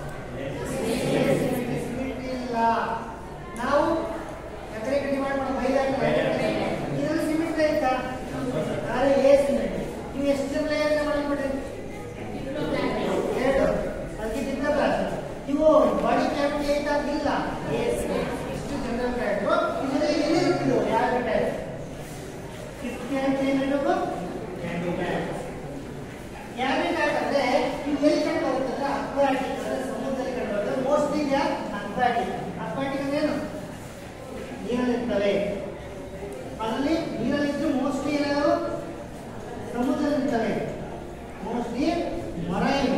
ಇಲ್ಲ ನಾವು ಎಕರೆ ಡಿವೈಡ್ ಮಾಡೋ ಬೈದಾಟ ಇದರಲ್ಲಿ ಸಿಮೆಂಟ್ ಆಯ್ತಾ ಅರೆ ಎ ಸಿಮೆಂಟ್ ನೀವು ಎಷ್ಟು ಲೇಯರ್ ಮಾಡಿಬಿಟ್ರಿ ಎರಡು ಅದಕ್ಕೆ ಡಿಫ್ರೆಂಟ್ ಇವು ಬಾಡಿ ಕ್ಯಾವಿಟಿ ಆಯ್ತಾ ಇಲ್ಲ ಎ ಸಿಮೆಂಟ್ ಇಷ್ಟು ಜನರಲ್ ಟ್ಯಾಟು ಇದರಲ್ಲಿ ಎಲ್ಲಿ ಇರ್ತಿದ್ರು ಯಾವ ಟ್ಯಾಟ್ ಫಿಫ್ತ್ ಕ್ಯಾವಿಟಿ ಏನಿರಬೇಕು ಕ್ಯಾವಿಟಿ ಟ್ಯಾಟ್ ಯಾವ್ಯಾವ ಟ್ಯಾಟ್ ಅಂದ್ರೆ ಇವು ಎಲ್ಲಿ ಕಂಡು ಬರುತ್ತಲ್ಲ ಅಕ್ವಾಟಿಕ್ ಅಂದ್ರೆ ಸಮುದ್ರದಲ್ಲಿ ಕಂಡು ಬರುತ್ತೆ ಮೋಸ್ಟ್ಲಿ ಅಕ್ವಾಟಿಕ್ ಅಕ್ವಾಟಿಕ್ ಅಂದ್ರೆ ಏನು ನೀರಲ್ಲಿರ್ತವೆ ಅದರಲ್ಲಿ ನೀರಲ್ಲಿದ್ದು ಮೋಸ್ಟ್ಲಿ ಏನಾದ್ರು ಸಮುದ್ರದಲ್ಲಿರ್ತವೆ ಮೋಸ್ಟ್ಲಿ ಮರೈನ್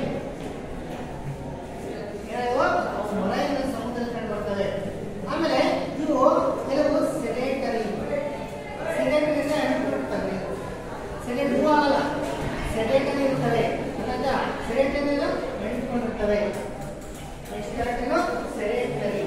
ಏನಾದ್ರು ಅವು ಮರೈನ್ ಸಮುದ್ರದಲ್ಲಿ ಕಂಡು ಬರ್ತವೆ ಆಮೇಲೆ ಇವು ಕೆಲವು ಸೆಡೆಂಟರಿ ಸೆಡೆಂಟರಿ ಅಂದ್ರೆ ಅಂಟ್ಬಿಡ್ತವೆ ಸೆಡೆಂಟ್ ಹೂ ಆಗಲ್ಲ ಸೆಡೆಂಟರಿ ಇರ್ತವೆ ಅಲ್ಲ ಸೆಡೆಂಟರಿ ಎಂಟ್ಕೊಂಡಿರ್ತವೆ ನೆಕ್ಸ್ಟ್ ಕ್ಯಾರೆಕ್ಟರ್ ಸೆಡೆಂಟರಿ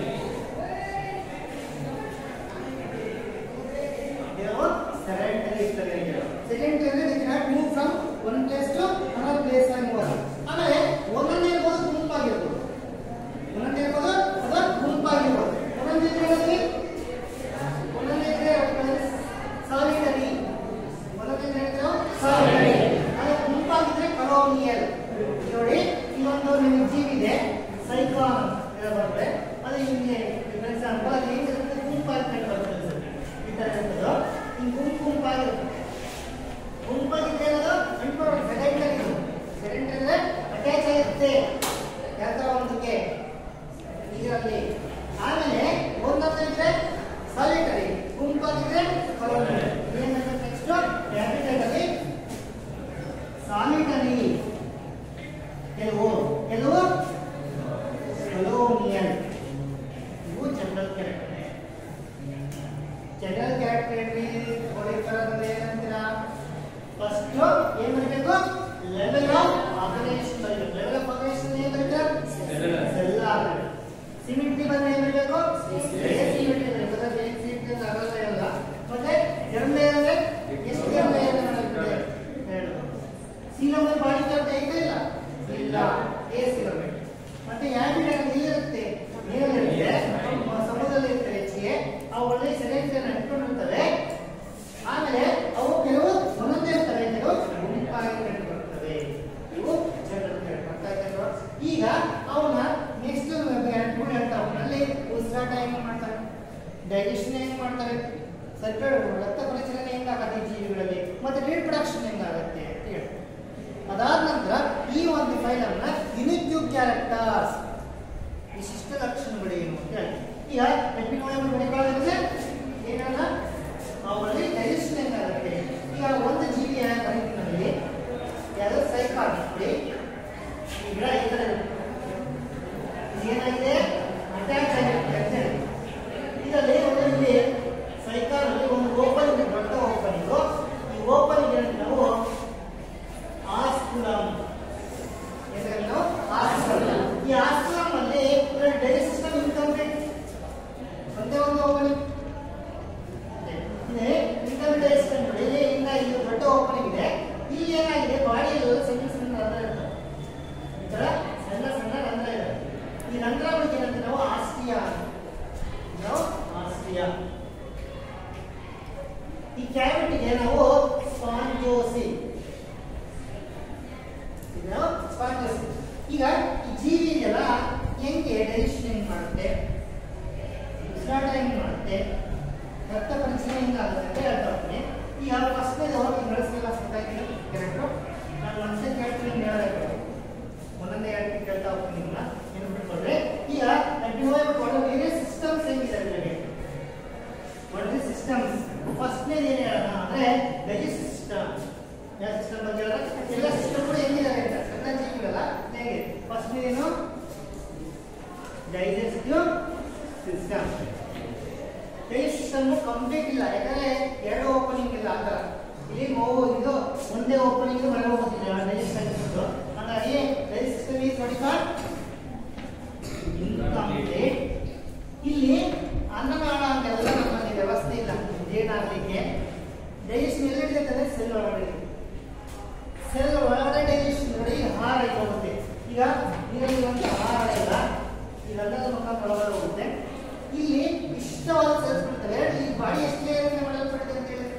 ನಾವು ಸೆಡೆಂಟರಿ ಇರ್ತವೆ ಸೆಡೆಂಟರಿ ಅಂದ್ರೆ they can move from one place to another place ಅನ್ನುವುದು ಆಮೇಲೆ ಒಂದೊಂದೇ ಇರ್ಬೋದು ಗುಂಪಾಗಿರ್ಬೋದು ಒಂದೊಂದೇ ಇರ್ಬೋದು ಅಥವಾ ಗುಂಪಾಗಿರ್ಬೋದು ಒಂದೊಂದೇ ಇದ್ರೆ ಒಂದೊಂದೇ ಇದ್ರೆ ಸಾಲಿಟರಿ ಒಂದೊಂದೇ ಇದ್ರೆ ಸಾಲಿಟರಿ ಅದು ಗುಂಪಾಗಿದ್ರೆ ಕಲೋನಿಯಲ್ ನೋಡಿ ಈ ಒಂದು ನಿಮಗೆ ಜೀವಿದೆ ಸೈಕ್ಲಾನ್ ಬರುತ್ತೆ ಅದು ಹಿಂಗೆ ಎಕ್ಸಾಂಪಲ್ ಅದು ಹೆಂಗಿರುತ್ತೆ ಗುಂಪಾಗಿ ಕಂಡು ಬರ್ತದೆ ಸರ್. ಈ ತರ ಇರ್ತದೆ ಈ ಗುಂಪು ಗುಂಪಾಗಿ ಗುಂಪಾಗಿರುತ್ತೆ ಗುಂಪಾಗಿದ್ರೆ ಅದು ಅಂಟ್ಕೊಂಡು ಸೆಡೆಂಟರಿ ಸೆಡೆಂಟರಿ ಅಂದ್ರೆ ಅಟ್ಯಾಚ್ ಆಗಿರುತ್ತೆ ಯಾವ ಥರ ಒಂದಕ್ಕೆ ಇದರಲ್ಲಿ ಆಮೇಲೆ ಒಂದೊಂದು ಇದ್ರೆ ಸಾಲಿಟರಿ ಗುಂಪಾಗಿದ್ರೆ colonial. ಏನಂದ್ರೆ ನೆಕ್ಸ್ಟ್ ಕ್ಯಾಪಿಟಲ್ ಅಲ್ಲಿ ಸಾಲಿಟರಿ ಕೆಲವು ಕೆಲವು colonial. ಇವು ಜನರಲ್ ಕ್ಯಾರೆಕ್ಟರ್ ಜನರಲ್ ಕ್ಯಾರೆಕ್ಟರ್ ಹೊಡಿತಾರಂದ್ರೆ ಏನಂತೀರಾ ಫಸ್ಟ್ ಏನ್ ಬರಬೇಕು ಲೆವೆಲ್ ಆಫ್ ಆರ್ಗನೈಸೇಷನ್ ಬರಬೇಕು ಲೆವೆಲ್ ಆಫ್ ಆರ್ಗನೈಸೇಷನ್ ಏನ್ ಬರಬೇಕು ಸೆಲ್ ಆಗಬೇಕು ಸಿಮಿಟ್ರಿ ಬಂದ್ರೆ ಏನ್ ಬರಬೇಕು ಸಿಮಿಟ್ರಿ ಬರಬೇಕು ಅದೇ ಸಿಮಿಟ್ರಿ ಆಗಲ್ಲ ಇಲ್ಲ ಮತ್ತೆ ಎರಡನೇ ಅಂದ್ರೆ ಎಷ್ಟು ಎರಡನೇ ಮಾಡಬೇಕು ಎರಡು ಸೀಲೋಮರ್ ಬಾಡಿ ಅಂತ ಐತೆ ಇಲ್ಲ ಇಲ್ಲ ಏ ಸೀಲೋಮರ್ ಮತ್ತೆ ಯಾಕೆ ನೀರಿರುತ್ತೆ ನೀರಿರುತ್ತೆ ಸಮುದ್ರದಲ್ಲಿ ಇರ್ತವೆ ಹೆಚ್ಚಿಗೆ ಅವು ಒಳ್ಳೆ ಸೆಲೆಕ್ಷನ್ ಅಂಟ್ಕೊಂಡಿರ್ತವೆ ಆಮೇಲೆ ಅವು ಕೆಲವು ಒಂದೊಂದೇ ಇರ್ತವೆ ಕೆಲವು ಗುಂಪಾಗಿ ಕಂಡುಬರ್ತವೆ ಇವು ಜನರಲ್ ಅರ್ಥ ಆಯ್ತಲ್ವಾ ಈಗ ಅವನ್ನ ನೆಕ್ಸ್ಟ್ ಕೂಡ ಹೇಳ್ತಾ ಅವನಲ್ಲಿ ಉಸಿರಾಟ ಹೆಂಗ್ ಮಾಡ್ತಾರೆ ಡೈಜೆಷನ್ ಹೆಂಗ್ ಮಾಡ್ತಾರೆ ಸರ್ಕಾರ ರಕ್ತ ಪರಿಚಲನೆ ಹೆಂಗಾಗತ್ತೆ ಈ ಜೀವಿಗಳಲ್ಲಿ ಮತ್ತೆ ರೀಪ್ರೊಡಕ್ಷನ್ ಹೆಂಗಾಗತ್ತೆ ಅಂತ ಹೇಳಿ ಅದಾದ ನಂತರ ಈ ಒಂದು ಫೈಲ್ ಅನ್ನ ಯುನಿಕ್ಯೂ ಕ್ಯಾರೆಕ್ಟರ್ಸ್ ವಿಶಿಷ್ಟ ಲಕ್ಷಣಗಳು ಏನು ಅಂತ ಹೇಳಿ ಈಗ ಎಪಿನೋಯಮ್ ಬಡಿಕೊಳ್ಳೋದ್ರೆ ಏನಲ್ಲ ಅವುಗಳಲ್ಲಿ ಡೈಜೆಷನ್ ಹೆಂಗಾಗುತ್ತೆ ಈಗ ಒಂದು ಜೀವಿಯ ಬದುಕಿನಲ್ಲಿ ಯಾವುದು ಸೈಕಾನ್ ಈ ಗಿಡ ಈ ಥರ ಇರುತ್ತೆ. ಏನಾಗಿದೆ ಅಟ್ಯಾಚ್ ಆಗಿರುತ್ತೆ ಅಂತ ಹೇಳಿ ಇದರಲ್ಲಿ ಒಂದು ಇಲ್ಲಿ ಸೈಕಾನ್ ಅಲ್ಲಿ ಒಂದು ಓಪನಿಂಗ್ ದೊಡ್ಡ ಓಪನಿಂಗ್ ಈ ಓಪನಿಂಗ್ ನಾವು ಆಸ್ಕುಲಂ ಏನಂದ್ರೆ ಆಸ್ಕುಲಂ ಈ ಆಸ್ಕುಲಂ ಅಲ್ಲಿ ಡೈಜೆಸ್ಟ್ ಸಿಸ್ಟಮ್ ಇನ್ಕಂಪ್ಲೀಟ್ ಒಂದೇ ಒಂದು ಓಪನಿಂಗ್ ಇದೆ ಇನ್ಕಂಪ್ಲೀಟ್ ಡೈಜೆಸ್ಟ್ ನೋಡಿ ಇಲ್ಲಿ ಇಂದ ಇದು ದೊಡ್ಡ ಓಪನಿಂಗ್ ಇದೆ ಇಲ್ಲಿ ಏನಾಗಿದೆ ಬಾಡಿಯಲ್ಲಿ ಸಣ್ಣ ಸಣ್ಣ ರಂಧ್ರ ಇರ್ತವೆ ಈ ತರ ಸಣ್ಣ ಸಣ್ಣ ರಂಧ್ರ ಇದೆ ಈ ರಂಧ್ರಗಳಿಗೆ ಏನಂತ ನಾವು ಆಸ್ಟಿಯಾ ನಾವು ಆಸ್ಟಿಯಾ ಈ ಕ್ಯಾವಿಟಿಗೆ ನಾವು ಸ್ಪಾಂಜೋಸಿ ಇದು ಸ್ಪಾಂಜೋಸಿ ಈಗ ಈ ಜೀವಿ ಇದೆಯಲ್ಲ ಹೆಂಗೆ ಡೈಜೆಷನ್ ಹೆಂಗ್ ಮಾಡುತ್ತೆ ಉಸಿರಾಟ ಹೆಂಗ್ ಮಾಡುತ್ತೆ ರಕ್ತ ಪರಿಚಯ ಹೆಂಗಾಗುತ್ತೆ ಅಂತ ಹೇಳ್ತಾ ಹೋಗ್ತೀನಿ ಈಗ ಫಸ್ಟ್ ಹೋಗಿ ನಡೆಸಲಿಲ್ಲ ಸೊಸೈಟಿಗೆ ಕರೆಕ್ಟು ನಾನು ಒಂದ್ಸಲ ಕೇಳ್ತೀನಿ ನಿಮ್ಗೆ ಹೇಳಬೇಕು ಒಂದೊಂದೇ ಹೇಳ್ತೀನಿ ಕೇಳ್ತಾ ಹೋಗ್ತೀನಿ ನಿಮ್ಮನ್ನ ನೆನ್ಪಿಟ್ಕೊಂಡ್ರೆ ಈಗ ಬಿಟ್ಕೊಂಡು ಬೇರೆ ಸಿಸ್ಟಮ್ಸ್ ಹೆಂಗಿದೆ ಅದರಲ್ಲಿ ಒಳ್ಳೆ ಸಿಸ್ಟಮ್ಸ್ ಫಸ್ಟ್ನೇದು ಏನು ಹೇಳೋಣ ಅಂದ್ರೆ ಡೈಜೆಸ್ಟ್ ಸಿಸ್ಟಮ್ ಯಾವ ಸಿಸ್ಟಮ್ ಬಗ್ಗೆ ಹೇಳೋಣ ಎಲ್ಲ ಸಿಸ್ಟಮ್ ಕೂಡ ಹೆಂಗಿದಾವೆ ಅಂತ ಸಣ್ಣ ಜೀವಿಗಳಲ್ಲ ಹೇಗೆ ಫಸ್ಟ್ನೇದೇನು digestive system digest system complete ಇಲ್ಲ ಯಾಕಂದ್ರೆ ಎರಡು ಓಪನಿಂಗ್ ಇಲ್ಲ ಆ ಥರ ಇಲ್ಲಿ ಮೂವು ಇದು ಒಂದೇ ಓಪನಿಂಗ್ ಹೊರಗೆ ಹೋಗೋದಿಲ್ಲ ಡೈಜೆಸ್ಟ್ ಸಿಸ್ಟಮ್ ಹಾಗಾಗಿ ಡೈಜೆಸ್ಟ್ ಸಿಸ್ಟಮ್ ಈಸ್ ನೋಡಿಕೊಂಡು ಇನ್ಕಂಪ್ಲೀಟ್ ಇಲ್ಲಿ ಅನ್ನನಾಳ ಅಂತೆಲ್ಲ ನಮ್ಮಲ್ಲಿ ವ್ಯವಸ್ಥೆ ಇಲ್ಲ ಜೀರ್ಣಾಗಲಿಕ್ಕೆ ಡೈಜೆಷನ್ ಎಲ್ಲಿದೆ ಅಂತಂದ್ರೆ ಸೆಲ್ ಒಳಗಡೆ ಇದೆ. ಸೆಲ್ ಒಳಗಡೆ ಡೈಜೆಷನ್ ನೋಡಿ ಆಹಾರ ಇಲ್ಲಿ ಹೋಗುತ್ತೆ ಈಗ ನೀರಲ್ಲಿರುವಂಥ ಆಹಾರ ಇಲ್ಲ ಇವೆಲ್ಲದ ಮುಖ ಒಳಗಡೆ ಹೋಗುತ್ತೆ ಇಲ್ಲಿ ಇಷ್ಟವಾದ ಸೆಲ್ಸ್ ಬರ್ತವೆ ಈ ಬಾಡಿ ಎಷ್ಟು ಲೇಯರ್ ಮಾಡಲ್ಪಡುತ್ತೆ ಅಂತ ಹೇಳಿ